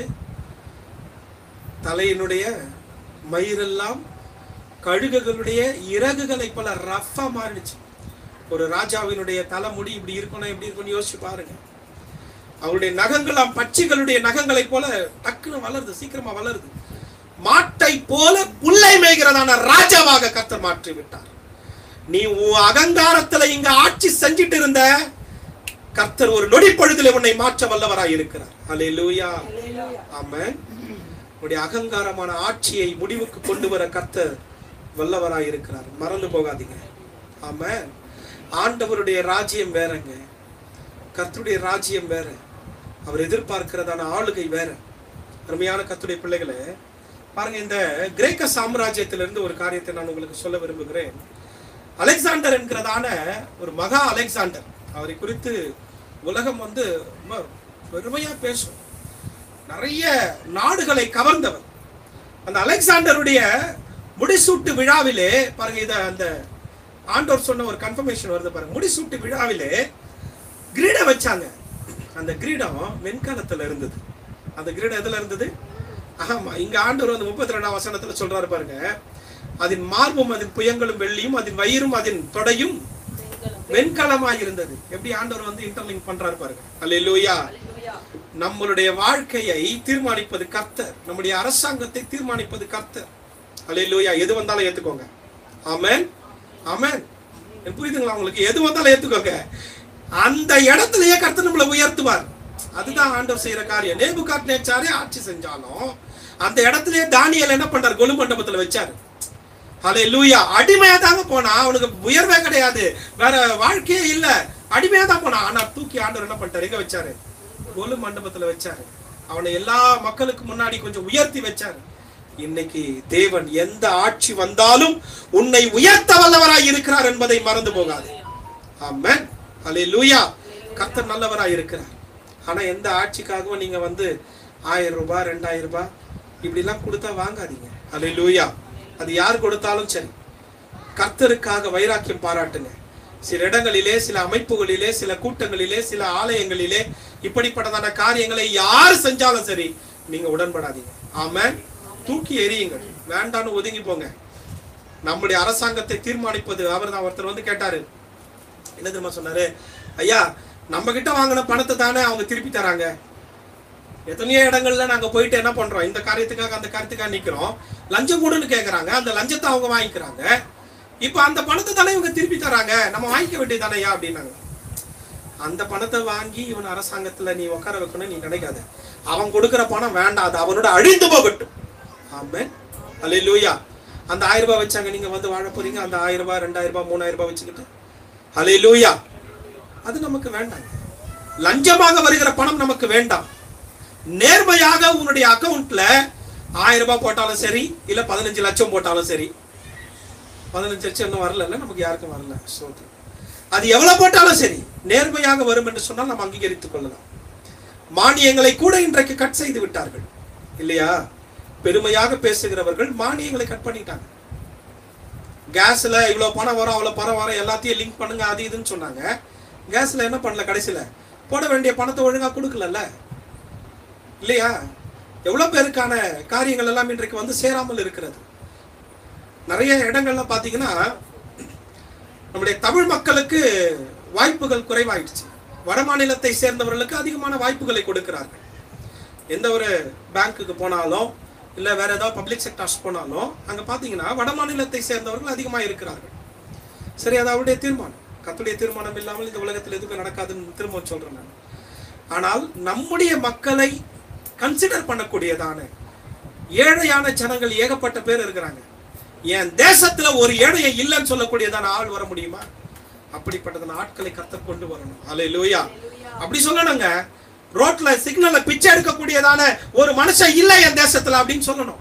தலையினுடைய மயிரெல்லாம் கழுகுகளுடைய இறகுகளை போல ரஃபா மாறிடுச்சு ஒரு ராஜாவினுடைய தலைமுடி இப்படி இருக்கணும் எப்படி இருக்கும்னு யோசிச்சு பாருங்க அவருடைய நகங்களாம் பட்சிகளுடைய நகங்களை போல டக்குன்னு வளருது சீக்கிரமா வளருது மாட்டை போல புல்லை மேய்கிறதான ராஜாவாக கர்த்தர் மாற்றி விட்டார் நீ உன் அகங்காரத்துல இங்க ஆட்சி செஞ்சிட்டு இருந்த கர்த்தர் ஒரு நொடி பொழுதுல உன்னை மாற்ற வல்லவராய் இருக்கிறார் அல்லேலூயா ஆமென் உன்னுடைய அகங்காரமான ஆட்சியை முடிவுக்கு கொண்டு வர கர்த்தர் வல்லவராய் இருக்கிறார் மறந்து போகாதீங்க ஆமென் ஆண்டவருடைய ராஜ்யம் வேறங்க கர்த்தருடைய ராஜ்யம் வேற அவர் எதிர்பார்க்கிறதான ஆளுகை வேற அருமையான கர்த்தருடைய பிள்ளைகளே பாருங்க இந்த கிரேக்க சாம்ராஜ்யத்திலிருந்து ஒரு காரியத்தை நான் உங்களுக்கு சொல்ல விரும்புகிறேன் அலெக்சாண்டர் என்கிறதான ஒரு மகா அலெக்சாண்டர் அவரை குறித்து உலகம் வந்து ரொம்ப பெருமையா பேசும் நிறைய நாடுகளை கவர்ந்தவர் அந்த அலெக்சாண்டருடைய முடிசூட்டு விழாவிலே பாருங்க இத அந்த ஆண்டோர் சொன்ன ஒரு கன்ஃபர்மேஷன் வருது பாருங்க முடிசூட்டு விழாவிலே கிரீடம் வச்சாங்க அந்த கிரீடம் வெண்கலத்துல இருந்தது அந்த கிரீடம் எதுல இருந்தது ஆமா இங்க ஆண்டவர் வந்து முப்பத்தி ரெண்டாம் வசனத்துல சொல்றாரு பாருங்க அதன் மார்பும் அதன் புயங்களும் வெள்ளியும் அதன் வயிறும் அதன் தொடையும் வெண்கலமாய் இருந்தது எப்படி ஆண்டவர் வந்து இன்டர்லிங்க் பண்றாரு பாருங்க அல்லேலூயா நம்மளுடைய வாழ்க்கையை தீர்மானிப்பது கர்த்தர் நம்முடைய அரசாங்கத்தை தீர்மானிப்பது கர்த்தர் அல்லேலூயா எது வந்தாலும் ஏத்துக்கோங்க ஆமென் ஆமென் எனக்கு புரியுதுங்களா உங்களுக்கு எது வந்தாலும் ஏத்துக்கோங்க அந்த இடத்துலயே கர்த்தர் நம்மளை உயர்த்துவார் அதுதான் ஆண்டவர் செய்யற காரியம் நேபுகாட் நேச்சாரே ஆட்சி செஞ்சாலும் அந்த இடத்துலயே தானியல் என்ன பண்றாரு கொலு மண்டபத்துல வச்சாரு ஹலே லூயா அடிமையா தாங்க போனா அவனுக்கு உயர்வே கிடையாது வேற வாழ்க்கையே இல்ல அடிமையா தான் போனான் ஆனா தூக்கி ஆண்டவர் என்ன பண்ணிட்டாரு எங்க வச்சாரு கொலு மண்டபத்துல வச்சாரு அவனை எல்லா மக்களுக்கு முன்னாடி கொஞ்சம் உயர்த்தி வச்சாரு இன்னைக்கு தேவன் எந்த ஆட்சி வந்தாலும் உன்னை உயர்த்த வல்லவராய் இருக்கிறார் என்பதை மறந்து போகாது ஆமென் அல்லேலூயா கர்த்தர் நல்லவராய் இருக்கிறார் ஆனா எந்த ஆட்சிக்காகவும் நீங்க வந்து ஆயிரம் ரூபாய் ரெண்டாயிரம் ரூபாய் இப்படிலாம் கொடுத்தா வாங்காதீங்க அல்லேலூயா அது யார் கொடுத்தாலும் சரி கர்த்தருக்காக வைராக்கியம் பாராட்டுங்க சில இடங்களிலே சில அமைப்புகளிலே சில கூட்டங்களிலே சில ஆலயங்களிலே இப்படிப்பட்டதான காரியங்களை யார் செஞ்சாலும் சரி நீங்க உடன்படாதீங்க ஆமென் தூக்கி எறியுங்கள் வேண்டான்னு ஒதுங்கி போங்க நம்முடைய அரசாங்கத்தை தீர்மானிப்பது அவர் தான் ஒருத்தர் வந்து கேட்டாரு என்ன தெரியுமா சொன்னாரு ஐயா நம்ம கிட்ட வாங்கின பணத்தை தானே அவங்க திருப்பி தராங்க எத்தனையோ இடங்கள்ல நாங்க போயிட்டு என்ன பண்றோம் இந்த காரியத்துக்காக அந்த காரியத்துக்காக நிக்கிறோம் லஞ்சம் கொடுன்னு கேக்குறாங்க அந்த லஞ்சத்தை அவங்க வாங்கிக்கிறாங்க இப்ப அந்த பணத்தை தானே இவங்க திருப்பி தராங்க நம்ம வாங்கிக்க வேண்டியதானயா அப்படின்னாங்க அந்த பணத்தை வாங்கி இவன் அரசாங்கத்துல நீ உட்கார வைக்கணும் நீ நினைக்காத அவன் கொடுக்கிற பணம் வேண்டாம் அது அவனோட அழிந்து போகட்டும் ஆமென் அல்லேலூயா அந்த ஆயிரம் ரூபாய் வச்சாங்க நீங்க வந்து வாழ போறீங்க அந்த ஆயிரம் ரூபாய் ரெண்டாயிரம் ரூபாய் மூணாயிரம் ரூபாய் வச்சுக்கிட்டு அல்லேலூயா அது நமக்கு வேண்டாம் லஞ்சமாக வருகிற பணம் நமக்கு வேண்டாம் நேர்மையாக உன்னுடைய அக்கவுண்ட்ல ஆயிரம் ரூபாய் போட்டாலும் சரி இல்ல பதினஞ்சு லட்சம் போட்டாலும் சரி பதினஞ்சு லட்சம் இன்னும் வரல நமக்கு யாருக்கும் வரல சோதனை அது எவ்வளவு போட்டாலும் சரி நேர்மையாக வரும் என்று சொன்னால் நாம் அங்கீகரித்துக் கொள்ளலாம் மானியங்களை கூட இன்றைக்கு கட் செய்து விட்டார்கள் இல்லையா பெருமையாக பேசுகிறவர்கள் மானியங்களை கட் பண்ணிட்டாங்க கேஸ்ல இவ்வளவு பணம் வரும் அவ்வளவு பணம் வரும் எல்லாத்தையும் லிங்க் பண்ணுங்க அது இதுன்னு சொன்னாங்க கேஸ்ல என்ன பண்ணல கடைசியில போட வேண்டிய பணத்தை ஒழுங்கா கொடுக்கலல்ல இல்லையா எவ்வளவு பேருக்கான காரியங்கள் எல்லாம் இன்றைக்கு வந்து சேராமல் இருக்கிறது நிறைய இடங்கள்ல பாத்தீங்கன்னா நம்முடைய தமிழ் மக்களுக்கு வாய்ப்புகள் குறைவாயிடுச்சு வட மாநிலத்தை சேர்ந்தவர்களுக்கு அதிகமான வாய்ப்புகளை கொடுக்கிறார்கள் எந்த ஒரு பேங்க்குக்கு போனாலும் இல்ல வேற ஏதாவது பப்ளிக் செக்டார்ஸ் போனாலும் அங்க பாத்தீங்கன்னா வட மாநிலத்தை சேர்ந்தவர்கள் அதிகமா இருக்கிறார்கள் சரி அது அவருடைய தீர்மானம் கத்துடைய தீர்மானம் இல்லாமல் இந்த உலகத்தில் எதுவும் நடக்காதுன்னு திரும்ப சொல்றேன் நான் ஆனால் நம்முடைய மக்களை கன்சிடர் பண்ணக்கூடியதான ஏழையான ஜனங்கள் ஏகப்பட்ட பேர் இருக்கிறாங்க என் தேசத்துல ஒரு ஏழையை இல்லைன்னு சொல்லக்கூடியதான ஆள் வர முடியுமா அப்படிப்பட்டதான ஆட்களை கத்தர் கொண்டு வரணும் அல்லேலூயா அப்படி சொல்லணுங்க ரோட்ல சிக்னல்ல பிச்சை எடுக்கக்கூடியதான ஒரு மனுஷன் இல்லை என் தேசத்துல அப்படின்னு சொல்லணும்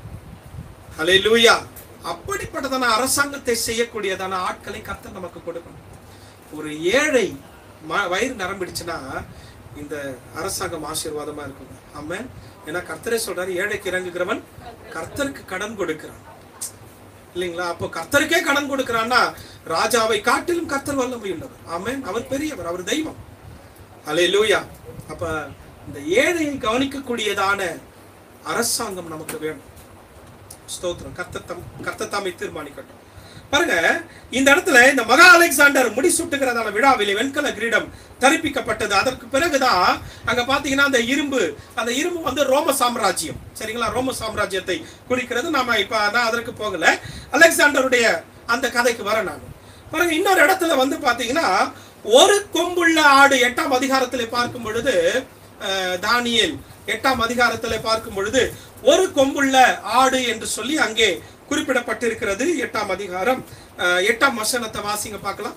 அல்லேலூயா அப்படிப்பட்டதான அரசாங்கத்தை செய்யக்கூடியதான ஆட்களை கர்த்தர் நமக்கு கொடுக்கணும் ஒரு ஏழை ம- வயிறு நரம்பிடுச்சுன்னா இந்த அரசாங்கம் ஆசீர்வாதமா இருக்குங்க ஆமென் ஏன்னா கர்த்தரே சொல்றாரு ஏழைக்கு இறங்குகிறவன் கர்த்தருக்கு கடன் கொடுக்கிறான் இல்லைங்களா அப்போ கர்த்தருக்கே கடன் கொடுக்கிறான்னா ராஜாவை காட்டிலும் கர்த்தர் வல்லமை உள்ளவர் ஆமென் அவர் பெரியவர் அவர் தெய்வம் அல்லேலூயா அப்ப இந்த ஏழையை கவனிக்கக்கூடியதான அரசாங்கம் நமக்கு வேணும் ஸ்தோத்திரம் கர்த்தத்தம் கர்த்தத்தாமை தீர்மானிக்கட்டும் பாருங்க இந்த இடத்துல இந்த மகா அலெக்சாண்டர் முடிசூட்டுகிறதான விழாவிலே வெண்கல கிரீடம் தரிப்பிக்கப்பட்டது அதற்கு பிறகுதான் அங்க பாத்தீங்கன்னா அந்த இரும்பு அந்த இரும்பு வந்து ரோம சாம்ராஜ்யம் சரிங்களா ரோம சாம்ராஜ்யத்தை குறிக்கிறது நாம இப்ப நான் அதற்கு போகல அலெக்சாண்டருடைய அந்த கதைக்கு வர நான் பாருங்க இன்னொரு இடத்துல வந்து பாத்தீங்கன்னா ஒரு கொம்புள்ள ஆடு எட்டாம் அதிகாரத்திலே பார்க்கும் பொழுது அஹ், தானியேல் எட்டாம் அதிகாரத்திலே பார்க்கும் பொழுது ஒரு கொம்புள்ள ஆடு என்று சொல்லி அங்கே குறிப்பிடப்பட்டிருக்கிறது எட்டாம் அதிகாரம் அஹ், எட்டாம் வசனத்தை வாசிங்க பார்க்கலாம்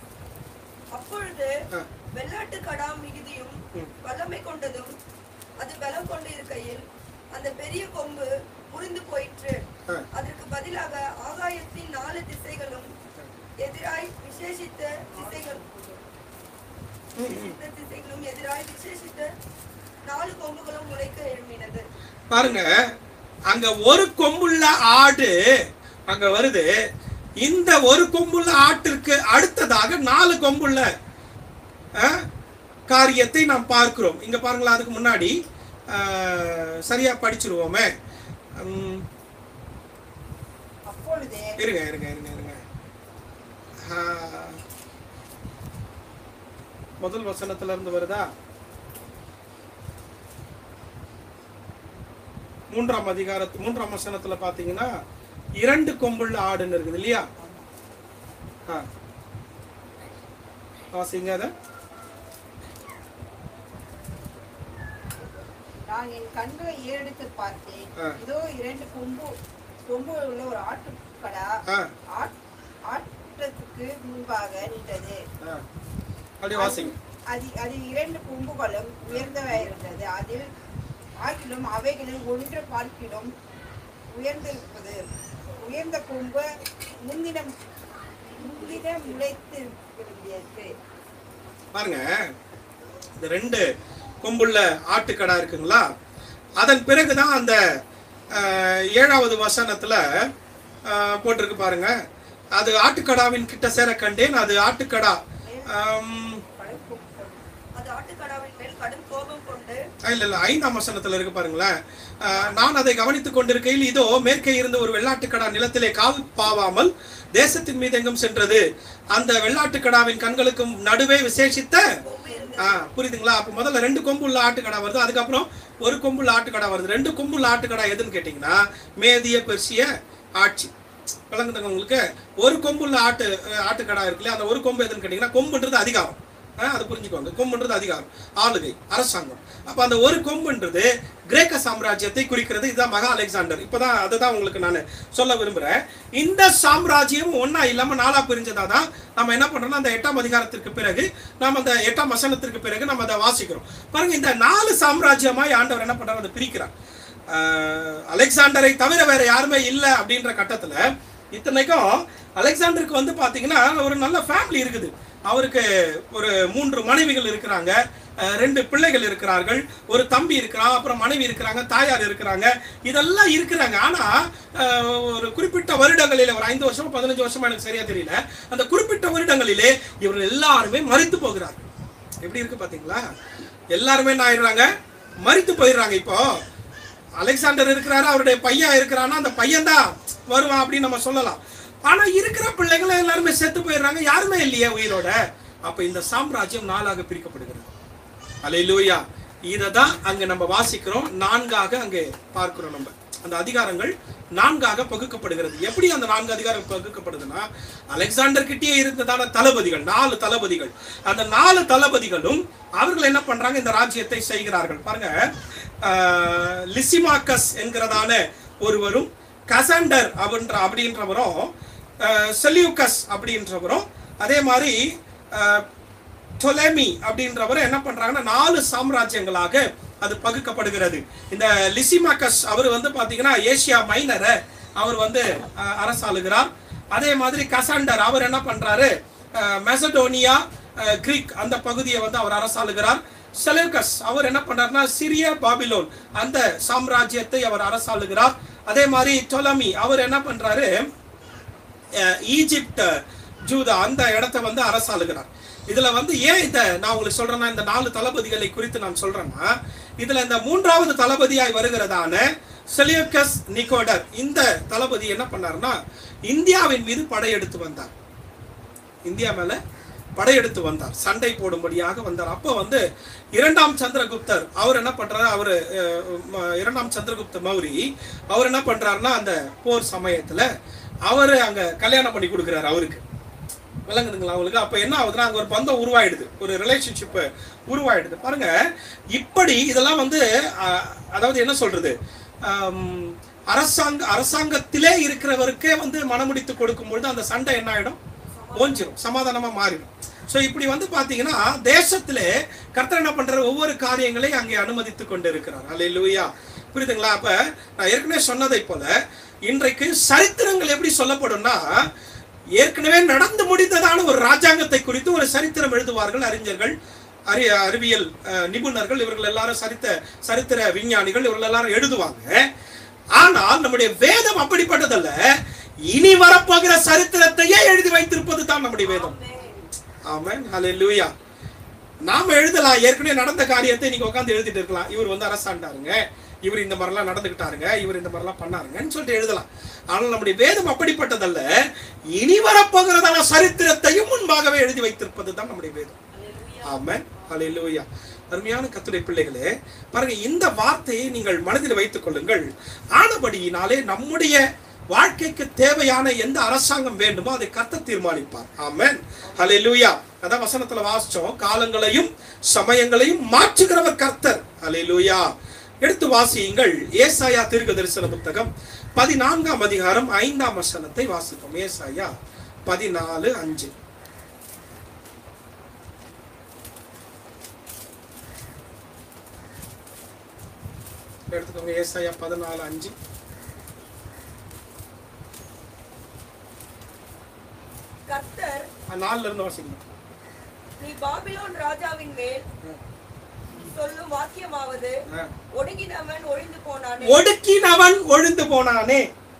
அப்பொழுது ஆ. வெள்ளாட்டு கடா மிகுதியும் ம். வல்லமை கொண்டதும் அது பலம் கொண்டு இருக்கையில் அந்த பெரிய கொம்பு முறிந்து போயிற்று ஆ. அதற்கு பதிலாக ஆகாயத்தின் நாலு திசைகளும் எதிராய் விசேஷித்த திசைகள் விசேஷித்த திசைகளும் எதிராய் விசேஷித்த நாலு கொம்புகளும் முளைக்க எழும்பினது பாருங்க அங்க ஒரு கொம்புள்ள ஆடு அங்க வருது இந்த ஒரு கொம்புள்ள ஆட்டிற்கு அடுத்ததாக நாலு கொம்புள்ள அஹ், காரியத்தை நாம் பார்க்கிறோம் இங்க பாருங்களா அதுக்கு முன்னாடி அஹ், சரியா படிச்சிருவோமே உம், அப்பொழுது இருங்க இருங்க இருங்க இருங்க ஆஹ், முதல் வசனத்துல இருந்து வருதா மூன்றாம் அதிகாரத்து மூன்றாம் வசனத்துல பாத்தீங்கன்னா இரண்டு கொம்புள்ள ஆடுன்னு இருக்குது இல்லையா ஆ. வாசிங்க அத நான் என் கண்களை ஏறெடுத்து பார்த்தேன் ஆ. இதோ இரண்டு கொம்பு கொம்பு உள்ள ஒரு ஆட்டுக்கடா ஆ, ஆட்- ஆட்டத்துக்கு முன்பாக நின்றது ஆ. அப்படியே வாசிங்க அது அது இரண்டு கொம்புகளும் உயர்ந்தவையிருந்தது அதில் ஆகிலும் அவைகளில் ஒன்று பார்க்கிலும் உயர்ந்திருப்பது உயர்ந்த கொம்பு முந்தின முந்தின முளைத்திருக்கிறது பாருங்க இந்த ரெண்டு கொம்புள்ள ஆட்டுக்கடா இருக்குங்களா அதன் பிறகுதான் அந்த அஹ், ஏழாவது வசனத்துல அஹ், போட்டிருக்கு பாருங்க அது ஆட்டுக்கடாவின் கிட்ட சேர கண்டேன் அது ஆட்டுக்கடா ஆம், அது ஆட்டுக்கடாவின் மேல் கடும் கோபம் கொண்டு இல்ல இல்ல ஐந்தாம் வசனத்துல இருக்கு பாருங்களேன் அஹ், நான் அதை கவனித்துக் கொண்டிருக்கையில் இதோ மேற்கே இருந்த ஒரு வெள்ளாட்டுக்கடா நிலத்திலே கால் பாவாமல் தேசத்தின் மீது எங்கும் சென்றது அந்த வெள்ளாட்டுக்கடாவின் கண்களுக்கும் நடுவே விசேஷித்த கொம்பு இருந்தது ஆ புரியுதுங்களா அப்ப முதல்ல ரெண்டு கொம்புள்ள ஆட்டுக்கடா வருது அதுக்கப்புறம் ஒரு கொம்புள்ள ஆட்டுக்கடா வருது ரெண்டு கொம்புள்ள ஆட்டுக்கடா எதுன்னு கேட்டிங்கன்னா மேதிய பெர்சிய ஆட்சி விளங்குதுங்க உங்களுக்கு ஒரு கொம்புள்ள ஆட்டு அஹ், ஆட்டுக்கடா இருக்குல்ல அந்த ஒரு கொம்பு எதுன்னு கேட்டிங்கன்னா கொம்புன்றது அதிகாரம் ஆ, அது புரிஞ்சுக்கோங்க கொம்புன்றது அதிகாரம் ஆளுகை அரசாங்கம் அப்ப அந்த ஒரு கொம்புன்றது கிரேக்க சாம்ராஜ்யத்தை குறிக்கிறது இதுதான் மகா அலெக்சாண்டர் இப்பதான் அதை தான் உங்களுக்கு நான் சொல்ல விரும்புறேன் இந்த சாம்ராஜ்யம் ஒண்ணா இல்லாம நாலா பிரிஞ்சதா தான் நம்ம என்ன பண்றோம்னா அந்த எட்டாம் அதிகாரத்திற்கு பிறகு நாம அந்த எட்டாம் வசனத்திற்கு பிறகு நம்ம அதை வாசிக்கிறோம் பாருங்க இந்த நாலு சாம்ராஜ்யமாய் ஆண்டவர் என்ன பண்றாரு அதை பிரிக்கிறார் ஆஹ், அலெக்சாண்டரை தவிர வேற யாருமே இல்லை அப்படின்ற கட்டத்துல இத்தனைக்கும் அலெக்சாண்டருக்கு வந்து பாத்தீங்கன்னா ஒரு நல்ல ஃபேமிலி இருக்குது அவருக்கு ஒரு மூன்று மனைவிகள் இருக்கிறாங்க அஹ் ரெண்டு பிள்ளைகள் இருக்கிறார்கள் ஒரு தம்பி இருக்கிறான் அப்புறம் மனைவி இருக்கிறாங்க தாயார் இருக்கிறாங்க இதெல்லாம் இருக்கிறாங்க ஆனா அஹ், ஒரு குறிப்பிட்ட வருடங்களிலே ஒரு ஐந்து வருஷம் பதினஞ்சு வருஷமா எனக்கு சரியா தெரியல அந்த குறிப்பிட்ட வருடங்களிலே இவர்கள் எல்லாருமே மறித்து போகிறார்கள் எப்படி இருக்கு பாத்தீங்களா எல்லாருமே என்ன ஆயிடுறாங்க மறித்து போயிடுறாங்க இப்போ அலெக்சாண்டர் இருக்கிறாரு அவருடைய பையன் இருக்கிறான்னா அந்த பையன் தான் வருவான் அப்படின்னு நம்ம சொல்லலாம் ஆனா இருக்கிற பிள்ளைகள் எல்லாருமே செத்து போயிடுறாங்க யாருமே இல்லையே உயிரோட அப்ப இந்த சாம்ராஜ்யம் நாளாக பிரிக்கப்படுகிறது அலையிலூயா இதை தான் அங்க நம்ம வாசிக்கிறோம் நான்காக அங்கே பார்க்கிறோம் நம்ம அந்த அதிகாரங்கள் நான்காக பகுக்கப்படுகிறது எப்படி அந்த நான்கு அதிகாரம் பகுக்கப்படுதுன்னா அலெக்சாண்டர் கிட்டயே இருந்ததான தளபதிகள் நாலு தளபதிகள் அந்த நாலு தளபதிகளும் அவர்கள் என்ன பண்றாங்க இந்த ராஜ்யத்தை செய்கிறார்கள் பாருங்க ஆஹ், லிசிமாக்கஸ் என்கிறதான ஒருவரும் கசண்டர் அப்படின்ற அப்படின்றவரும் ஆஹ், செல்யூக்கஸ் அப்படின்றவரும் அதே மாதிரி ஆஹ், டொலேமி அப்படின்றவர் என்ன பண்றாங்கன்னா நாலு சாம்ராஜ்யங்களாக அது பகுக்கப்படுகிறது இந்த லிசிமாக்கஸ் அவர் வந்து பாத்தீங்கன்னா ஏசியா மைனரை அவர் வந்து அஹ், அரசாளுகிறார் அதே மாதிரி கசாண்டர் அவர் என்ன பண்றாரு அஹ், மெசடோனியா அஹ், கிரீக் அந்த பகுதியை வந்து அவர் அரசாளுகிறார் செலூக்கஸ் அவர் என்ன பண்றாருன்னா சிரிய பாபிலோன் அந்த சாம்ராஜ்யத்தை அவர் அரசாளுகிறார் அதே மாதிரி டொலமி அவர் என்ன பண்றாரு அஹ் ஈஜிப்ட் ஜூதா அந்த இடத்தை வந்து அரசாளுகிறார் இதுல வந்து ஏன் இந்த நான் உங்களுக்கு சொல்றேன்னா இந்த நாலு தளபதிகளை குறித்து நான் சொல்றேன்னா இதுல இந்த மூன்றாவது தளபதியாய் வருகிறதான செலியோக்கஸ் நிக்கோடர் இந்த தளபதி என்ன பண்ணாருன்னா இந்தியாவின் மீது படையெடுத்து வந்தார் இந்தியா மேல படையெடுத்து வந்தார் சண்டை போடும்படியாக வந்தார் அப்போ வந்து இரண்டாம் சந்திரகுப்தர் அவர் என்ன பண்றாரு அவர் இரண்டாம் சந்திரகுப்த மௌரி அவர் என்ன பண்றாருன்னா அந்த போர் சமயத்துல அவர் அங்க கல்யாணம் பண்ணி கொடுக்குறாரு அவருக்கு விளங்குதுங்களா அவங்களுக்கு அப்ப என்ன ஆகுதுன்னா அங்க ஒரு பந்தம் உருவாயிடுது ஒரு ரிலேஷன்ஷிப் உருவாயிடுது பாருங்க இப்படி இதெல்லாம் வந்து அஹ், அதாவது என்ன சொல்றது ஆம், அரசாங்க அரசாங்கத்திலே இருக்கிறவருக்கே வந்து மனமுடித்து கொடுக்கும் பொழுது அந்த சண்டை என்ன ஆயிடும் ஓஞ்சிரும் சமாதானமா மாறிடும் சோ இப்படி வந்து பாத்தீங்கன்னா தேசத்திலே கர்த்தர் என்ன பண்ற ஒவ்வொரு காரியங்களையும் அங்கே அனுமதித்து கொண்டு இருக்கிறார் அல்லேலூயா புரியுதுங்களா அப்ப நான் ஏற்கனவே சொன்னதை போல இன்றைக்கு சரித்திரங்கள் எப்படி சொல்லப்படும்னா ஏற்கனவே நடந்து முடிந்ததான ஒரு ராஜாங்கத்தை குறித்து ஒரு சரித்திரம் எழுதுவார்கள் அறிஞர்கள் அறி அறிவியல் அஹ், நிபுணர்கள் இவர்கள் எல்லாரும் சரித்த சரித்திர விஞ்ஞானிகள் இவர்கள் எல்லாரும் எழுதுவாங்க ஆனால் நம்முடைய வேதம் அப்படிப்பட்டதல்ல இனி வரப்போகிற சரித்திரத்தையே எழுதி வைத்திருப்பது தான் நம்முடைய வேதம் ஆமென் ஹalleluya நாம எழுதலாம் ஏற்கனவே நடந்த காரியத்தை நீங்க உட்கார்ந்து எழுதிட்டு இருக்கலாம் இவர் வந்து அரசாண்டாருங்க இவர் இந்த மாதிரிலாம் நடந்துக்கிட்டாருங்க இவர் இந்த மாதிரிலாம் பண்ணாருங்கன்னு சொல்லிட்டு எழுதலாம் ஆனால் நம்முடைய வேதம் அப்படிப்பட்டதல்ல இனி வரப்போகிறதான சரித்திரத்தையும் முன்பாகவே எழுதி வைத்திருப்பது தான் நம்முடைய வேதம் ஆமென் ஹalleluya அருமையான கத்துரை பிள்ளைகளே பாருங்க இந்த வார்த்தையை நீங்கள் மனதில் வைத்துக் கொள்ளுங்கள் ஆனபடியினாலே நம்முடைய வாழ்க்கைக்கு தேவையான எந்த அரசாங்கம் வேண்டுமோ அதை கர்த்தர் தீர்மானிப்பார் ஆமென் ஹalleluya அதான் வசனத்துல வாசிச்சோம் காலங்களையும் சமயங்களையும் மாற்றுகிறவர் கர்த்தர் ஹalleluya எடுத்து வாசியுங்கள் ஏசாயா தீர்க்க தரிசன புத்தகம் பதினான்காம் அதிகாரம் ஐந்தாம் வசனத்தை வாசிப்போம் ஏசாயா பதினாலு அஞ்சு எடுத்துக்கோங்க ஏசாயா பதினாலு அஞ்சு கர்த்தர் அஹ் நாலுல இருந்து வாசிக்கணும் நீ பாபிலோன் ராஜாவின் மேல் சொல்லும் வாக்கியமாவது அஹ். ஒடுங்கினவன் ஒழிந்து போனானே ஒடுக்கினவன் ஒழிந்து போனானே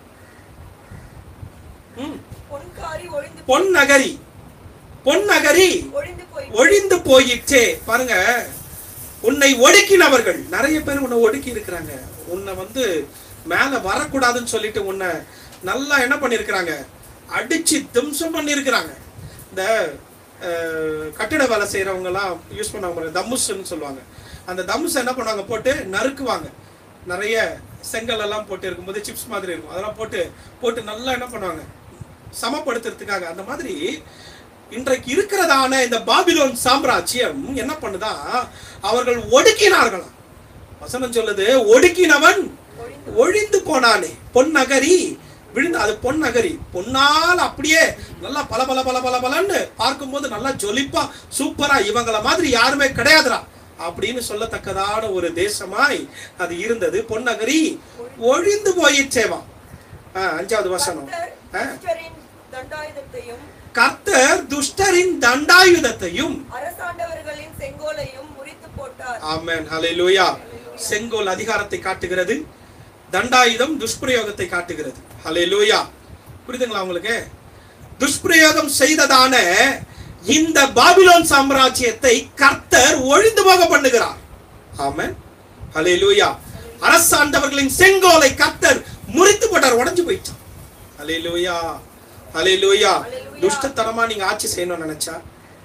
ம். பொன்காரி ஒழிந்து பொன் நகரி பொன் நகரி ஒழிந்து போய் ஒழிந்து போயிற்றே பாருங்க உன்னை ஒடுக்கினவர்கள் நிறைய பேர் உன்னை ஒடுக்கி இருக்கிறாங்க உன்னை வந்து மேல வரக்கூடாதுன்னு சொல்லிட்டு உன்னை நல்லா என்ன பண்ணிருக்கிறாங்க அடிச்சு திம்சம் பண்ணியிருக்கிறாங்க இந்த அஹ், கட்டிட வேலை செய்யறவங்க எல்லாம் யூஸ் பண்ணுவாங்க பாருங்க, தம்முஸ்ன்னு சொல்லுவாங்க அந்த தம்முஸ் என்ன பண்ணுவாங்க போட்டு நறுக்குவாங்க நிறைய செங்கல் எல்லாம் போட்டு இருக்கும்போது சிப்ஸ் மாதிரி இருக்கும் அதெல்லாம் போட்டு போட்டு நல்லா என்ன பண்ணுவாங்க சமப்படுத்துறதுக்காக அந்த மாதிரி இன்றைக்கு இருக்கிறதான இந்த பாபிலோன் சாம்ராஜ்யம் என்ன பண்ணுதா அவர்கள் ஒடுக்கினார்களாம் வசனம் சொல்லுது ஒடுக்கினவன் ஒழிந்து போனானே பொன்னகரி விழுந்து அது பொன்னகரி பொன்னால் அப்படியே நல்லா பல பல பல பல பலன்னு பார்க்கும்போது நல்லா ஜொலிப்பா சூப்பரா இவங்கள மாதிரி யாருமே கிடையாதுடா அப்படின்னு சொல்லத்தக்கதான ஒரு தேசமாய் அது இருந்தது பொன்னகரி ஒழிந்து போயிடுச்சேவா ஆஹ் அஞ்சாவது வசனம் கர்த்தர் ஆ. துஷ்டரின் தண்டாயுதத்தையும் கர்த்தர் துஷ்டரின் தண்டாயுதத்தையும் அரசாண்டவர்களின் செங்கோலையும் முறித்து போட்டார் ஆமென் ஹalleluya செங்கோல் அதிகாரத்தை காட்டுகிறது தண்டாயுதம் துஷ்பிரயோகத்தை காட்டுகிறது ஹalleluya புரியுதுங்களா உங்களுக்கு துஷ்பிரயோகம் செய்ததான இந்த பாபிலோன் சாம்ராஜ்யத்தை கர்த்தர் ஒழிந்து போக பண்ணுகிறார் ஆமென் ஹalleluya அரசாண்டவர்களின் செங்கோலை கர்த்தர் முறித்து போட்டார் உடைஞ்சு போயிட்டான் ஹalleluya ஹalleluya துஷ்டத்தனமா நீங்க ஆட்சி செய்யணும்னு நினைச்சா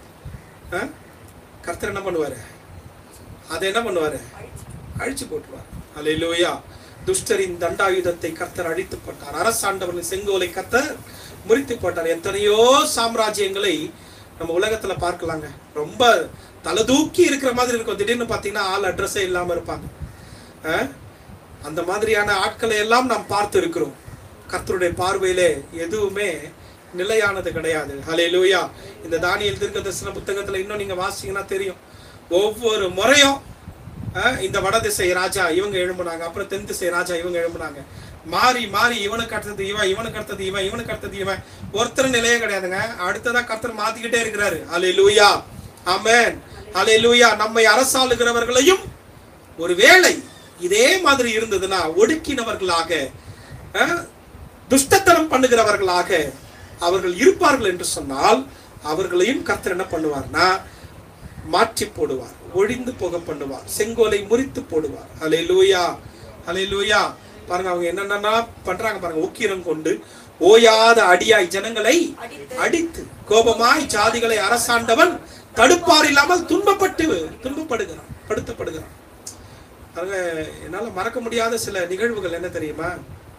ஆ? கர்த்தர் என்ன பண்ணுவாரு அதை என்ன பண்ணுவாரு அழிச்சு போட்டுருவார் அல்லேலூயா துஷ்டரின் தண்டாயுதத்தை கர்த்தர் அழித்து போட்டார் அரசாண்டவர்களின் செங்கோலை கர்த்தர் முறித்து போட்டார் எத்தனையோ சாம்ராஜ்யங்களை நம்ம உலகத்துல பார்க்கலாங்க ரொம்ப தலதூக்கி இருக்கிற மாதிரி இருக்கும் திடீர்னு பார்த்தீங்கன்னா ஆள் அட்ரஸே இல்லாம இருப்பாங்க ஆ? அந்த மாதிரியான ஆட்களை எல்லாம் நாம் பார்த்து இருக்கிறோம் கர்த்தருடைய பார்வையிலே எதுவுமே நிலையானது கிடையாது ஹalleluya இந்த தானியல் தீர்க்கதரிசன புத்தகத்துல இன்னும் நீங்க வாசிங்கன்னா தெரியும் ஒவ்வொரு முறையும் அஹ், இந்த வடதிசை ராஜா இவங்க எழும்புனாங்க அப்புறம் தென் திசை ராஜா இவங்க எழும்புனாங்க மாறி மாறி இவனுக்கு அடுத்தது இவன் இவனுக்கு அடுத்தது இவன் இவனுக்கு அடுத்தது இவன் ஒருத்தர் நிலையே கிடையாதுங்க அடுத்ததா கர்த்தர் மாத்திக்கிட்டே இருக்கிறாரு ஹalleluya ஆமென் ஹalleluya நம்மை அரசாளுகிறவர்களையும் ஒருவேளை இதே மாதிரி இருந்ததுன்னா ஒடுக்கினவர்களாக அஹ், துஷ்டத்தனம் பண்ணுகிறவர்களாக அவர்கள் இருப்பார்கள் என்று சொன்னால் அவர்களையும் கர்த்தர் என்ன பண்ணுவார்னா மாற்றி போடுவார் ஒழிந்து போக பண்ணுவார் செங்கோலை முறித்து போடுவார் ஹலே லூயா ஹலே லூயா பாருங்க அவங்க என்னென்ன பண்றாங்க பாருங்க உக்கிரம் கொண்டு ஓயாத அடியாய் ஜனங்களை அடித்து கோபமாய் ஜாதிகளை அரசாண்டவன் தடுப்பார் இல்லாமல் துன்பப்பட்டு துன்பப்படுகிறான் படுத்தப்படுகிறான் பாருங்க என்னால மறக்க முடியாத சில நிகழ்வுகள் என்ன தெரியுமா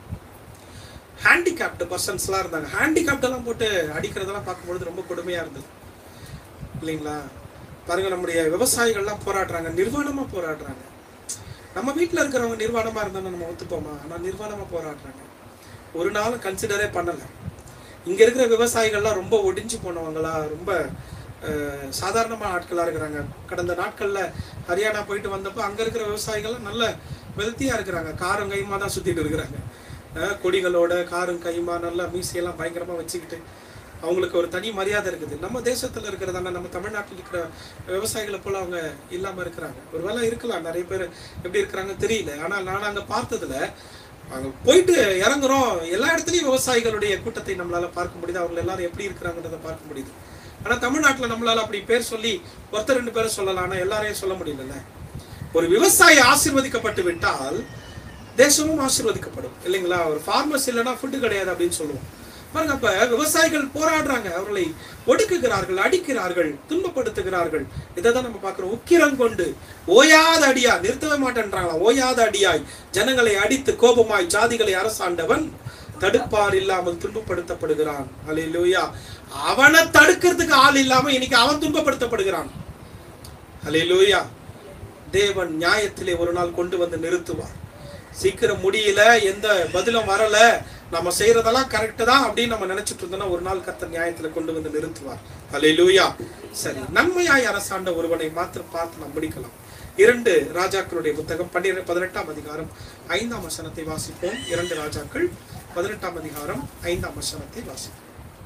ஹேண்டிகேப்டு பர்சன்ஸ்லாம் இருந்தாங்க ஹேண்டிகேப்டெல்லாம் போட்டு அடிக்கிறதெல்லாம் பார்க்கும்பொழுது ரொம்ப கொடுமையாக இருந்தது இல்லைங்களா பாருங்க நம்முடைய விவசாயிகள்லாம் போராடுறாங்க நிர்வாணமாக போராடுறாங்க நம்ம வீட்டில் இருக்கிறவங்க நிர்வாணமாக இருந்தாலும் நம்ம ஒத்துப்போமா ஆனால் நிர்வாணமாக போராடுறாங்க ஒரு நாளும் கன்சிடரே பண்ணலை இங்கே இருக்கிற விவசாயிகள்லாம் ரொம்ப ஒடிஞ்சு போனவங்களா ரொம்ப அஹ், சாதாரணமான ஆட்களாக இருக்கிறாங்க கடந்த நாட்களில் ஹரியானா போயிட்டு வந்தப்போ அங்கே இருக்கிற விவசாயிகள்லாம் நல்ல வெல்த்தியாக இருக்கிறாங்க காரும் கையுமா தான் சுற்றிட்டு இருக்கிறாங்க அஹ், கொடிகளோட காரும் கையுமா நல்லா மீசையெல்லாம் பயங்கரமாக வச்சுக்கிட்டு அவங்களுக்கு ஒரு தனி மரியாதை இருக்குது நம்ம தேசத்தில் இருக்கிறதான நம்ம தமிழ்நாட்டில் இருக்கிற விவசாயிகளை போல அவங்க இல்லாமல் இருக்கிறாங்க ஒருவேளை இருக்கலாம் நிறைய பேர் எப்படி இருக்கிறாங்கன்னு தெரியல ஆனால் நான் அங்கே பார்த்ததுல அங்கே போயிட்டு இறங்குறோம் எல்லா இடத்துலையும் விவசாயிகளுடைய கூட்டத்தை நம்மளால பார்க்க முடியுது அவங்க எல்லாரும் எப்படி இருக்கிறாங்கன்றதை பார்க்க முடியுது ஆனால் தமிழ்நாட்டில் நம்மளால அப்படி பேர் சொல்லி ஒருத்தர் ரெண்டு பேரை சொல்லலாம் ஆனால் எல்லாரையும் சொல்ல முடியலல்ல ஒரு விவசாயி ஆசீர்வதிக்கப்பட்டு விட்டால் தேசமும் ஆசீர்வதிக்கப்படும் இல்லைங்களா ஒரு ஃபார்மர்ஸ் இல்லைன்னா ஃபுட்டு கிடையாது அப்படின்னு சொல்லுவோம் பாருங்க அப்ப விவசாயிகள் போராடுறாங்க அவர்களை ஒடுக்குகிறார்கள் அடிக்கிறார்கள் துன்பப்படுத்துகிறார்கள் இதை தான் நம்ம பார்க்கிறோம் உக்கிரம் கொண்டு ஓயாத அடியா நிறுத்தவே மாட்டேன்றாங்களா ஓயாத அடியாய் ஜனங்களை அடித்து கோபமாய் ஜாதிகளை அரசாண்டவன் தடுப்பார் இல்லாமல் துன்பப்படுத்தப்படுகிறான் அல்லேலூயா அவனை தடுக்கிறதுக்கு ஆள் இல்லாம இன்னைக்கு அவன் துன்பப்படுத்தப்படுகிறான் அல்லேலூயா தேவன் நியாயத்திலே ஒரு நாள் கொண்டு வந்து நிறுத்துவார் சீக்கிரம் முடியல எந்த பதிலும் வரல நம்ம செய்யறதெல்லாம் கரெக்ட் தான் அப்படின்னு நம்ம நினைச்சிட்டு இருந்தோம்னா ஒரு நாள் கர்த்தர் நியாயத்துல கொண்டு வந்து நிறுத்துவார் அல்லேலூயா சரி நன்மையாய் அரசாண்ட ஒருவனை மாத்திரம் பார்த்து நாம் முடிக்கலாம் இரண்டு ராஜாக்களுடைய புத்தகம் பன்னிர பதினெட்டாம் அதிகாரம் ஐந்தாம் வசனத்தை வாசிப்போம் இரண்டு ராஜாக்கள் பதினெட்டாம் அதிகாரம் ஐந்தாம் வசனத்தை வாசிப்போம்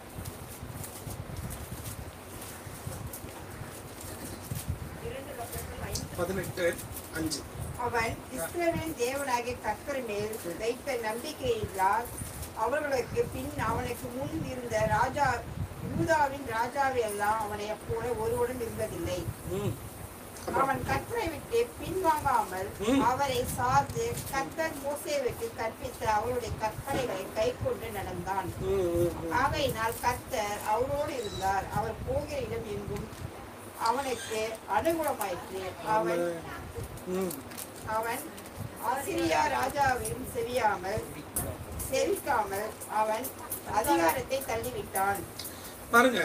இரண்டு பக்கத்தில் ஐந்து பதினெட்டு அஞ்சு அவன் இஸ்ரவேலின் தேவனாகிய கர்த்தர் மேல் வைத்த நம்பிக்கையில்லால் அவர்களுக்கு பின் அவனுக்கு முன் இருந்த ராஜா யூதாவின் ராஜாவை எல்லாம் அவனை போல ஒருவனும் இருந்ததில்லை ம். அப்புறம் அவன் கர்த்தரை விட்டு பின்வாங்காமல் ம். அவரை சார்ந்து கர்த்தர் மோசேவுக்கு கற்பித்த அவருடைய கற்பனைகளை கைக்கொண்டு நடந்தான் ம், ம், ம். ஆகையினால் கர்த்தர் அவரோடு இருந்தார் அவர் போகிற இடம் எங்கும் அவனுக்கு அனுகூலமாயிற்று அவன் ம். அவன் ஆசிரியா ராஜாவையும் செவியாமல் செவிக்காமல் அவன் அதிகாரத்தை தள்ளிவிட்டான் பாருங்க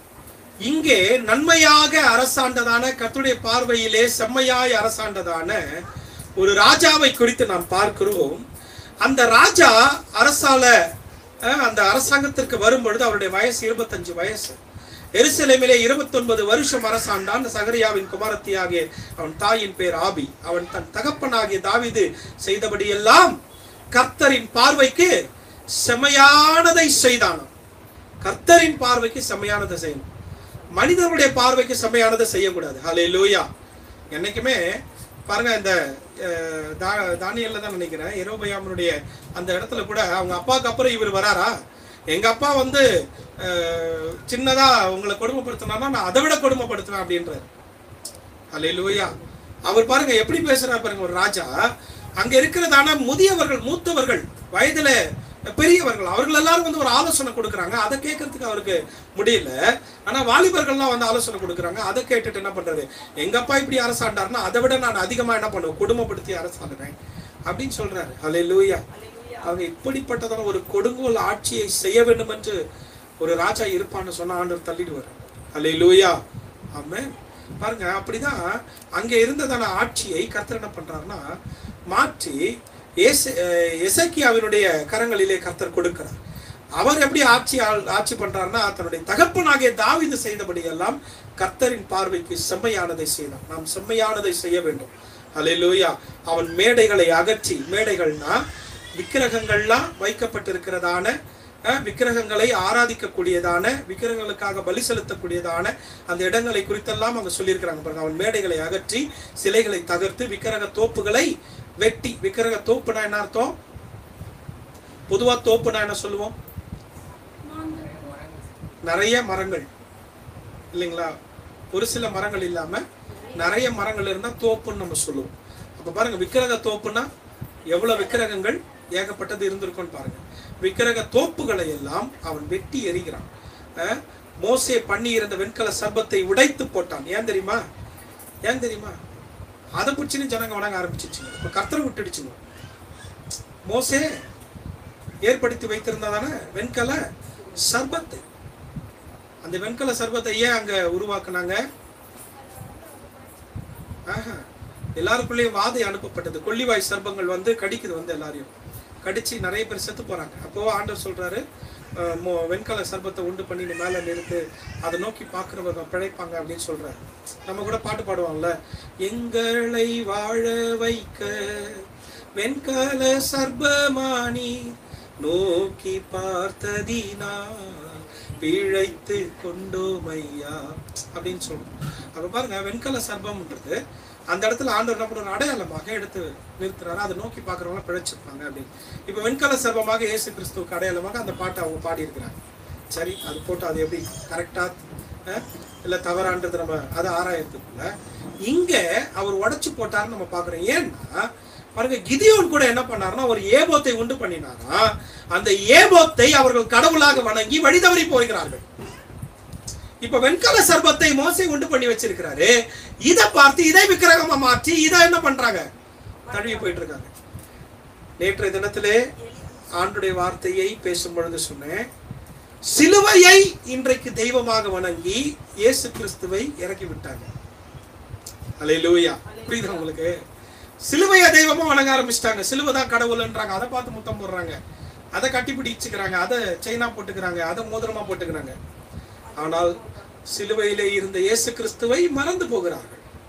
இங்கே நன்மையாக அரசாண்டதான கர்த்தருடைய பார்வையிலே செம்மையாய் அரசாண்டதான ஒரு ராஜாவை குறித்து நாம் பார்க்கிறோம் அந்த ராஜா அரசால அஹ், அந்த அரசாங்கத்திற்கு வரும் பொழுது அவருடைய வயசு இருபத்தஞ்சு வயசு எருசலேமிலே 29 வருஷம் அரசாண்டான் சகரியாவின் குமாரத்தியாகிய அவன் தாயின் பேர் ஆபி அவன் தன் தகப்பனாகிய தாவீது செய்தபடியெல்லாம் கர்த்தரின் பார்வைக்கு செமையானதை செய்தானாம் கர்த்தரின் பார்வைக்கு செம்மையானதை செய்யணும் மனிதனுடைய பார்வைக்கு செம்மையானதை செய்யக்கூடாது ஹலே லூயா என்னைக்குமே பாருங்க இந்த அஹ், தா- தானியல்ல தான் நினைக்கிறேன் எரோபயாமனுடைய அந்த இடத்துல கூட அவங்க அப்பாவுக்கு அப்புறம் இவர் வராரா எங்க அப்பா வந்து அஹ், சின்னதா உங்களை கொடுமைப்படுத்தினா நான் அதை விட கொடுமைப்படுத்துவேன் அப்படின்றாரு அல்லேலூயா அவர் பாருங்க எப்படி பேசுறாரு பாருங்க ஒரு ராஜா அங்க இருக்கிறதான முதியவர்கள் மூத்தவர்கள் வயதுல பெரியவர்கள் அவர்கள் எல்லாரும் வந்து ஒரு ஆலோசனை கொடுக்குறாங்க அதை கேட்கறதுக்கு அவருக்கு முடியல ஆனா வாலிபர்கள்லாம் வந்து ஆலோசனை கொடுக்குறாங்க அதை கேட்டுட்டு என்ன பண்றது எங்க அப்பா இப்படி அரசாண்டாருன்னா அதை விட நான் அதிகமா என்ன பண்ணுவேன் குடும்பப்படுத்தி அரசாடுறேன் அப்படின்னு சொல்றாரு ஹலே லூயா அவங்க இப்படிப்பட்டதான ஒரு கொடுங்கோல் ஆட்சியை செய்ய வேண்டும் என்று ஒரு ராஜா இருப்பான்னு சொன்ன ஆண்டவர் தள்ளிடுவார் ஹலே லூயா ஆமென் பாருங்க அப்படிதான் அங்க இருந்ததான ஆட்சியை கர்த்தர் என்ன பண்றாருன்னா மாற்றி ஏச- அஹ் எசேக்கியாவினுடைய கரங்களிலே கர்த்தர் கொடுக்கிறார் அவர் எப்படி ஆட்சி ஆள்- ஆட்சி பண்றாருன்னா தன்னுடைய தகப்பனாகிய தாவீது செய்தபடி எல்லாம் கர்த்தரின் பார்வைக்கு செம்மையானதை செய்தான் நாம் செம்மையானதை செய்ய வேண்டும் அல்லேலூயா அவன் மேடைகளை அகற்றி மேடைகள்னா விக்கிரகங்கள்லாம் வைக்கப்பட்டிருக்கிறதான அஹ், விக்கிரகங்களை ஆராதிக்கக்கூடியதான விக்கிரகங்களுக்காக பலி செலுத்தக்கூடியதான அந்த இடங்களை குறித்தெல்லாம் அவங்க சொல்லியிருக்கிறாங்க பாருங்க அவன் மேடைகளை அகற்றி சிலைகளை தகர்த்து விக்கிரக தோப்புகளை வெட்டி விக்கிரக தோப்புனா என்ன அர்த்தம் பொதுவா தோப்புனா என்ன சொல்லுவோம் நிறைய மரங்கள் இல்லைங்களா ஒரு சில மரங்கள் இல்லாம நிறைய மரங்கள் இருந்தா தோப்புன்னு நம்ம சொல்லுவோம் அப்ப பாருங்க விக்கிரக தோப்புனா எவ்வளவு விக்கிரகங்கள் ஏகப்பட்டது இருந்திருக்கும்னு பாருங்க விக்கிரக தோப்புகளை எல்லாம் அவன் வெட்டி எறிகிறான் அஹ், மோசே பண்ணி இருந்த வெண்கல சர்பத்தை உடைத்து போட்டான் ஏன் தெரியுமா ஏன் தெரியுமா அதை பிடிச்சின்னு ஜனங்க வணங்க ஆரம்பிச்சிச்சுங்க இப்ப கர்த்தரை விட்டுடுச்சுங்க மோசே ஏற்படுத்தி வைத்திருந்ததான வெண்கல சர்பத்து அந்த வெண்கல சர்பத்தை ஏன் அங்க உருவாக்குனாங்க ஆஹா. எல்லாருக்குள்ளேயும் வாதை அனுப்பப்பட்டது கொள்ளிவாய் சர்ப்பங்கள் வந்து கடிக்குது வந்து எல்லாரையும் கடிச்சு நிறைய பேர் செத்து போறாங்க அப்போ ஆண்டவர் சொல்றாரு அஹ், மோ- வெண்கல சர்ப்பத்தை உண்டு பண்ணி நீ மேல நிறுத்து அதை நோக்கி பார்க்கிறவங்க பிழைப்பாங்க அப்படின்னு சொல்றாரு நம்ம கூட பாட்டு பாடுவோம்ல எங்களை வாழ வைக்க வெண்கல சர்ப்பமானி நோக்கி பார்த்ததினா பிழைத்து கொண்டோம் ஐயா அப்படின்னு சொல்றோம் அப்ப பாருங்க வெண்கல சர்ப்பம்ன்றது அந்த இடத்துல ஆண்டவர் என்ன பண்றாரு அடையாளமாக எடுத்து நிறுத்துறாரு அதை நோக்கி பார்க்கறவங்க பிழைச்சிருப்பாங்க அப்படின்னு இப்ப வெண்கல சர்ப்பமாக இயேசு கிறிஸ்துவுக்கு அடையாளமாக அந்த பாட்டை அவங்க பாடியிருக்கிறாங்க சரி அது போட்டு அது எப்படி கரெக்டா இல்ல தவறான்றது நம்ம அதை ஆராயறதுக்குள்ள இங்க அவர் உடைச்சு போட்டாருன்னு நம்ம பாக்குறோம் ஏன்னா பாருங்க கிதியோன் கூட என்ன பண்ணாருன்னா ஒரு ஏபோத்தை உண்டு பண்ணினாரா அந்த ஏபோத்தை அவர்கள் கடவுளாக வணங்கி வழி தவறி போகிறார்கள் இப்ப வெண்கல சர்பத்தை மோசை உண்டு பண்ணி வச்சிருக்கிறாரு இத பார்த்து இதை விக்கிரகமா மாற்றி இதை என்ன பண்றாங்க தழுவி போயிட்டு இருக்காங்க நேற்றைய தினத்திலே ஆண்டுடைய வார்த்தையை பேசும் பொழுது சொன்னேன் சிலுவையை இன்றைக்கு தெய்வமாக வணங்கி இயேசு கிறிஸ்துவை இறக்கி விட்டாங்க அல்லேலூயா புரியுதா உங்களுக்கு சிலுவையை தெய்வமா வணங்க ஆரம்பிச்சிட்டாங்க சிலுவை தான் கடவுள்ன்றாங்க அதை பார்த்து முத்தம் போடுறாங்க அதை கட்டி பிடிச்சுக்கிறாங்க அதை செயினா போட்டுக்கிறாங்க அதை மோதிரமா போட்டுக்கிறாங்க ஆனால் சிலுவையிலே இருந்த இயேசு கிறிஸ்துவை மறந்து போகிறார்கள்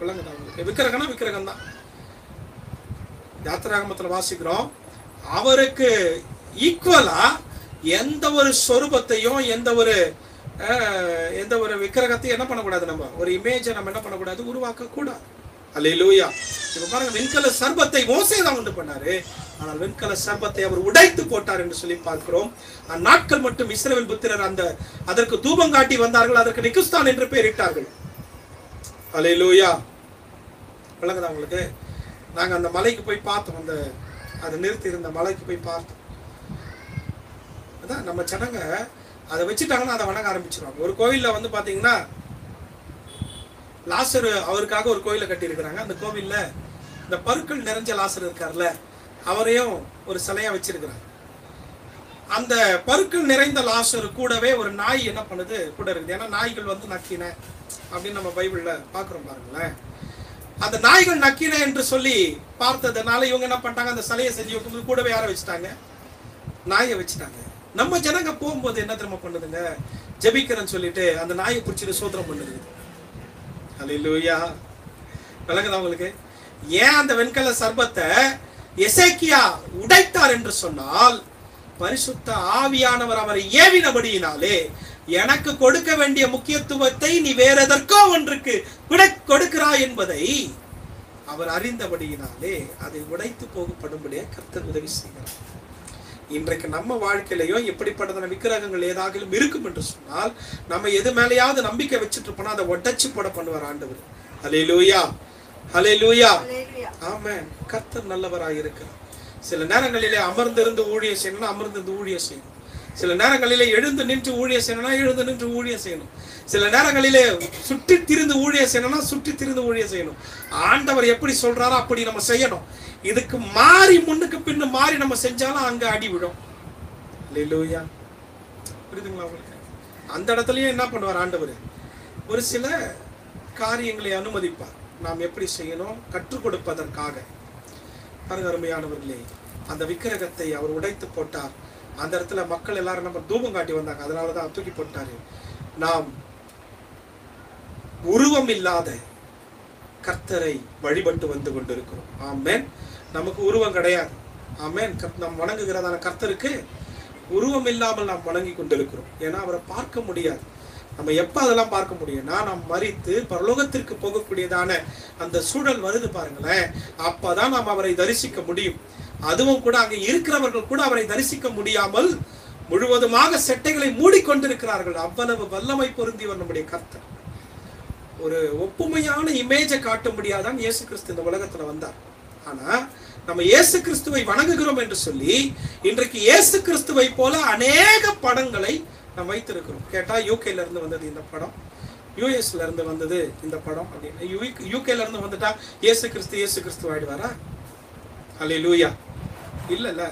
விளங்குதா உங்களுக்கு விக்கிரகம்னா விக்கிரகம் தான் யாத்திராகமத்தில் வாசிக்கிறோம் அவருக்கு ஈக்குவலா எந்த ஒரு சொரூபத்தையும் எந்த ஒரு அஹ், எந்த ஒரு விக்கிரகத்தையும் என்ன பண்ணக்கூடாது நம்ம ஒரு இமேஜை நம்ம என்ன பண்ணக்கூடாது உருவாக்க கூடாது அல்லேலூயா இப்ப பாருங்க வெண்கல சர்பத்தை மோசே தான் உண்டு பண்ணாரு ஆனால் வெண்கல சர்பத்தை அவர் உடைத்து போட்டார் என்று சொல்லி பார்க்கிறோம் அந்நாட்கள் மட்டும் இஸ்ரவேல் புத்திரர் அந்த அதற்கு தூபம் காட்டி வந்தார்கள் அதற்கு நிகுஸ்தான் என்று பெயரிட்டார்கள் அல்லேலூயா விளங்குதா உங்களுக்கு நாங்க அந்த மலைக்கு போய் பார்த்தோம் அந்த அதை நிறுத்தி இருந்த மலைக்கு போய் பார்த்தோம் அதான் நம்ம ஜனங்க அதை வச்சுட்டாங்கன்னா அதை வணங்க ஆரம்பிச்சிருவாங்க ஒரு கோயில்ல வந்து பாத்தீங்கன்னா லாசர் அவருக்காக ஒரு கோயிலை கட்டியிருக்கிறாங்க அந்த கோவில்ல இந்த பருக்கள் நிறைஞ்ச லாசர் இருக்கார்ல அவரையும் ஒரு சிலையா வச்சிருக்கிறாங்க அந்த பருக்கள் நிறைந்த லாசர் கூடவே ஒரு நாய் என்ன பண்ணுது கூட இருக்குது ஏன்னா நாய்கள் வந்து நக்கின அப்படின்னு நம்ம பைபிள்ல பாக்குறோம் பாருங்களேன் அந்த நாய்கள் நக்கின என்று சொல்லி பார்த்ததுனால இவங்க என்ன பண்ணிட்டாங்க அந்த சிலையை செஞ்சு வைக்கும்போது கூடவே யாரை வச்சுட்டாங்க நாயை வச்சுட்டாங்க நம்ம ஜனங்க போகும்போது என்ன தெரியுமா பண்ணுதுங்க ஜெபிக்கிறேன்னு சொல்லிட்டு அந்த நாயை பிடிச்சிட்டு சோதனம் பண்ணுது அல்லேலூயா விளங்குதா உங்களுக்கு ஏன் அந்த வெண்கல சர்பத்தை எசேக்கியா உடைத்தார் என்று சொன்னால் பரிசுத்த ஆவியானவர் அவரை ஏவினபடியினாலே எனக்கு கொடுக்க வேண்டிய முக்கியத்துவத்தை நீ வேற எதற்கோ ஒன்றுக்கு விட- கொடுக்கிறாய் என்பதை அவர் அறிந்தபடியினாலே அதை உடைத்து போகப்படும்படியே கர்த்தர் உதவி செய்கிறார் இன்றைக்கு நம்ம வாழ்க்கையிலையும் எப்படிப்பட்டதான விக்கிரகங்கள் ஏதாகிலும் இருக்கும் என்று சொன்னால் நம்ம எது மேலேயாவது நம்பிக்கை வச்சுட்டு இருப்போம்னா அதை உடைச்சு போட பண்ணுவார் ஆண்டவர் ஹலே லூயா ஹலே லூயா அல்லேலூயா ஆமென் கர்த்தர் நல்லவராய் இருக்கிறார் சில நேரங்களிலே அமர்ந்திருந்து ஊழியம் செய்யணும்னா அமர்ந்திருந்து ஊழியம் செய்யணும் சில நேரங்களிலே எழுந்து நின்று ஊழியம் செய்யணும்னா எழுந்து நின்று ஊழியம் செய்யணும் சில நேரங்களிலே சுற்றி திரிந்து ஊழியம் செய்யணும்னா சுற்றி திரிந்து ஊழியம் செய்யணும் ஆண்டவர் எப்படி சொல்றாரோ அப்படி நம்ம செய்யணும் இதுக்கு மாறி முன்னுக்கு பின்னு மாறி நம்ம செஞ்சாலும் அங்க அடி விடும் அல்லேலூயா புரியுதுங்களா உங்களுக்கு அந்த இடத்துலயும் என்ன பண்ணுவார் ஆண்டவர் ஒரு சில காரியங்களை அனுமதிப்பார் நாம் எப்படி செய்யணும் கற்றுக் கொடுப்பதற்காக பாருங்க அருமையானவர்களே அந்த விக்கிரகத்தை அவர் உடைத்து போட்டார் அந்த இடத்துல மக்கள் எல்லாரும் நம்ம தூபம் காட்டி வந்தாங்க அதனாலதான் தூக்கி போட்டாரு நாம் உருவம் இல்லாத கர்த்தரை வழிபட்டு வந்து கொண்டிருக்கிறோம் ஆமென் நமக்கு உருவம் கிடையாது ஆமென் கர்த்- நாம் வணங்குகிறதான கர்த்தருக்கு உருவம் இல்லாமல் நாம் வணங்கி கொண்டிருக்கிறோம் ஏன்னா அவரை பார்க்க முடியாது நம்ம எப்ப அதெல்லாம் பார்க்க முடியும்னா நாம் மறித்து பரலோகத்திற்கு போகக்கூடியதான அந்த சூழல் வருது பாருங்களேன் அப்பதான் நாம் அவரை தரிசிக்க முடியும் அதுவும் கூட அங்க இருக்கிறவர்கள் கூட அவரை தரிசிக்க முடியாமல் முழுவதுமாக செட்டைகளை மூடிக்கொண்டிருக்கிறார்கள் அவ்வளவு வல்லமை பொருந்தியவர் நம்முடைய கர்த்தர் ஒரு ஒப்புமையான இமேஜை காட்ட முடியாதான் இயேசு கிறிஸ்து இந்த உலகத்துல வந்தார் ஆனா நம்ம இயேசு கிறிஸ்துவை வணங்குகிறோம் என்று சொல்லி இன்றைக்கு இயேசு கிறிஸ்துவை போல அநேக படங்களை நாம் வைத்திருக்கிறோம் கேட்டா யூகேல இருந்து வந்தது இந்த படம் யூஎஸ்ல இருந்து வந்தது இந்த படம் அப்படின்னு யூகேல இருந்து வந்துட்டா இயேசு கிறிஸ்து இயேசு கிறிஸ்து ஆயிடுவாரா அல்ல லூயா இல்லல்ல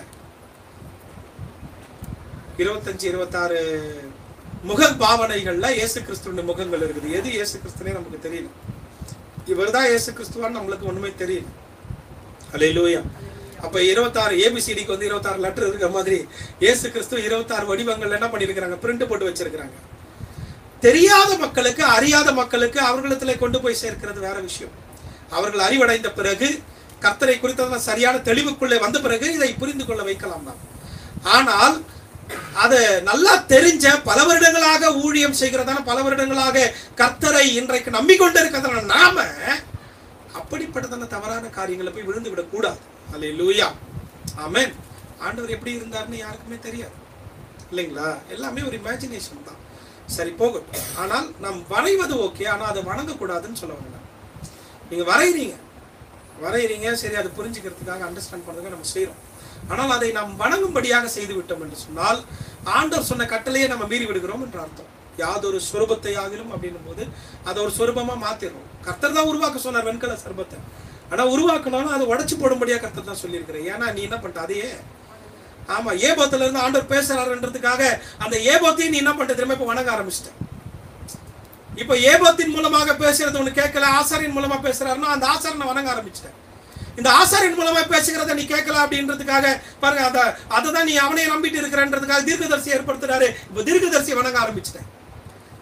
இருபத்தஞ்சு இருபத்தாறு முக பாவனைகள்ல இயேசு கிறிஸ்துவின் முகங்கள் இருக்குது எது இயேசு கிறிஸ்துனே நமக்கு தெரியல இவர்தான் இயேசு கிறிஸ்துவான்னு நம்மளுக்கு ஒண்ணுமே தெரியல அல்லேலூயா அப்ப இருபத்தாறு ஏபிசிடிக்கு வந்து இருபத்தாறு லெட்டர் இருக்கிற மாதிரி இயேசு கிறிஸ்து இருபத்தாறு வடிவங்கள் என்ன பண்ணிருக்கிறாங்க பிரிண்ட் போட்டு வச்சிருக்கிறாங்க தெரியாத மக்களுக்கு அறியாத மக்களுக்கு அவர்களிடத்துல கொண்டு போய் சேர்க்கிறது வேற விஷயம் அவர்கள் அறிவடைந்த பிறகு கர்த்தரை குறித்ததான சரியான தெளிவுக்குள்ளே வந்த பிறகு இதை புரிந்து கொள்ள வைக்கலாம் தான் ஆனால் அது நல்லா தெரிஞ்ச பல வருடங்களாக ஊழியம் செய்கிறதான பல வருடங்களாக கர்த்தரை இன்றைக்கு நம்பிக்கொண்டு இருக்கிறதான நாம அப்படிப்பட்டதான தவறான காரியங்களை போய் விழுந்து விடக்கூடாது அல்ல லூயா ஆமென் ஆண்டவர் எப்படி இருந்தாருன்னு யாருக்குமே தெரியாது இல்லைங்களா எல்லாமே ஒரு இமேஜினேஷன் தான் சரி போகட்டும் ஆனால் நாம் வரைவது ஓகே ஆனால் அதை வணங்கக்கூடாதுன்னு சொல்ல வேண்டாம் நீங்க வரைகிறீங்க வரைகிறீங்க சரி அதை புரிஞ்சுக்கிறதுக்காக அண்டர்ஸ்டாண்ட் பண்ணுறதுக்கு நம்ம செய்கிறோம் ஆனால் அதை நாம் வணங்கும்படியாக செய்து விட்டோம் என்று சொன்னால் ஆண்டவர் சொன்ன கட்டளையே நம்ம மீறி விடுகிறோம் என்று அர்த்தம் யாதொரு சொரூபத்தை ஆகிலும் அப்படின்னும் போது அதை ஒரு சொரூபமா மாத்திடுறோம் கர்த்தர் தான் உருவாக்க சொன்னார் வெண்கல சர்பத்தை ஆனா உருவாக்கணும்னா அதை உடைச்சு போடும்படியா கர்த்தர் தான் சொல்லியிருக்கிறேன் ஏன்னா நீ என்ன பண்ணிட்ட அதையே ஆமா ஏபோத்துல இருந்து ஆண்டவர் பேசுறாருன்றதுக்காக அந்த ஏபோத்தையும் நீ என்ன பண்ணிட்ட திரும்ப இப்ப வணங்க ஆரம்பிச்சிட்ட இப்ப ஏபோத்தின் மூலமாக பேசுறது ஒண்ணு கேட்கல ஆசாரின் மூலமா பேசுறாருன்னா அந்த ஆசாரனை வணங்க ஆரம்பிச்சிட்டேன் இந்த ஆசாரின் மூலமா பேசுகிறத நீ கேட்கல அப்படின்றதுக்காக பாருங்க அத அதை தான் நீ அவனையே நம்பிட்டு இருக்கிறன்றதுக்காக தீர்க்கதரிசி ஏற்படுத்துறாரு இப்ப தீர்க்கதரிசி வணங்க ஆரம்பிச்சிட்டேன்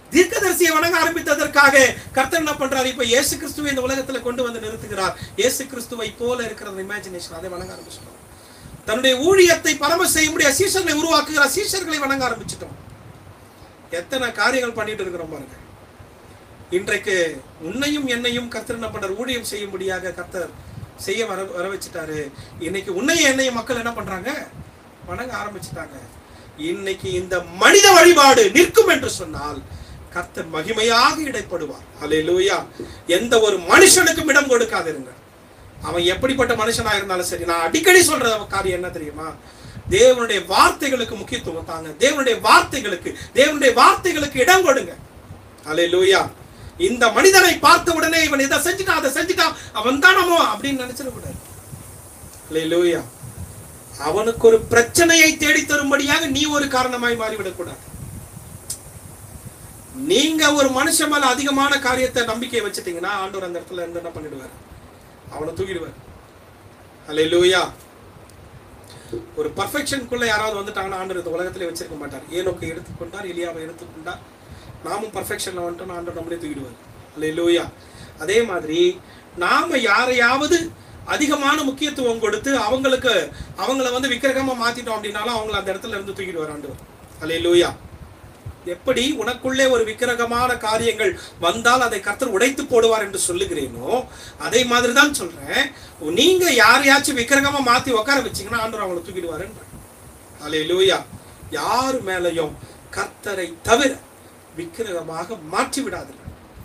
தீர்க்கதரிசியை வணங்க ஆரம்பித்ததற்காக கர்த்தர் என்ன பண்றாரு இப்ப இயேசு கிறிஸ்துவை இந்த உலகத்துல கொண்டு வந்து நிறுத்துகிறார் இயேசு கிறிஸ்துவை போல இருக்கிற இமேஜினேஷன் அதை வணங்க ஆரம்பிச்சிட்டோம் தன்னுடைய ஊழியத்தை பரம செய்ய முடிய சீஷர்களை உருவாக்குகிற சீஷர்களை வணங்க ஆரம்பிச்சிட்டோம் எத்தனை காரியங்கள் பண்ணிட்டு இருக்கிறோம் பாருங்க இன்றைக்கு உன்னையும் என்னையும் கர்த்தர் என்ன பண்றார் ஊழியம் செய்யும்படியாக கர்த்தர் செய்ய வர வர வச்சுட்டாரு இன்னைக்கு உன்னையும் என்னையும் மக்கள் என்ன பண்றாங்க வணங்க ஆரம்பிச்சுட்டாங்க இன்னைக்கு இந்த மனித வழிபாடு நிற்கும் என்று சொன்னால் கர்த்தர் மகிமையாக இடைப்படுவார் அல்லேலூயா எந்த ஒரு மனுஷனுக்கும் இடம் கொடுக்காதிருங்க அவன் எப்படிப்பட்ட மனுஷனா இருந்தாலும் சரி நான் அடிக்கடி சொல்ற காரியம் என்ன தெரியுமா தேவனுடைய வார்த்தைகளுக்கு முக்கியத்துவம் தாங்க தேவனுடைய வார்த்தைகளுக்கு தேவனுடைய வார்த்தைகளுக்கு இடம் கொடுங்க அல்லேலூயா இந்த மனிதனை பார்த்த உடனே இவன் இதை செஞ்சுட்டான் அதை செஞ்சுட்டான் அவன் தானமோ அப்படின்னு நினைச்சிடக்கூடாது அல்லேலூயா அவனுக்கு ஒரு பிரச்சனையை தேடி தரும்படியாக நீ ஒரு காரணமாய் மாறிவிடக்கூடாது நீங்க ஒரு மனுஷன் மேல அதிகமான காரியத்தை நம்பிக்கை வச்சுட்டீங்கன்னா ஆண்டவர் அந்த இடத்துல இருந்து என்ன பண்ணிடுவார் அவனை தூக்கிடுவார் அல்லேலூயா ஒரு பர்ஃபெக்ஷனுக்குள்ள யாராவது வந்துட்டாங்கன்னா ஆண்டவர் இந்த உலகத்திலே வச்சிருக்க மாட்டார் ஏனோக்கு எடுத்துக்கொண்டார் எலியாவை எடுத்துக்கொண்டார் நாமும் பர்ஃபெக்ஷன்ல வந்துட்டோம் ஆண்டவர் நம்மளே தூக்கிடுவார் அல்லேலூயா அதே மாதிரி நாம யாரையாவது அதிகமான முக்கியத்துவம் கொடுத்து அவங்களுக்கு அவங்கள வந்து விக்கிரகமா மாத்திட்டோம் அப்படின்னாலும் அவங்கள அந்த இடத்துல இருந்து தூக்கிடுவார் ஆண்டவர் அல்லேலூயா எப்படி உனக்குள்ளே ஒரு விக்கிரகமான காரியங்கள் வந்தால் அதை கர்த்தர் உடைத்து போடுவார் என்று சொல்லுகிறேனோ அதே மாதிரி தான் சொல்றேன் நீங்க யாரையாச்சும் விக்கிரகமா மாத்தி உட்கார வச்சீங்கன்னா ஆண்டவர் அவங்களை தூக்கிடுவாருன்ற அல்லேலூயா யார் மேலையும் கர்த்தரை தவிர விக்கிரகமாக மாற்றி விடாதீர்கள்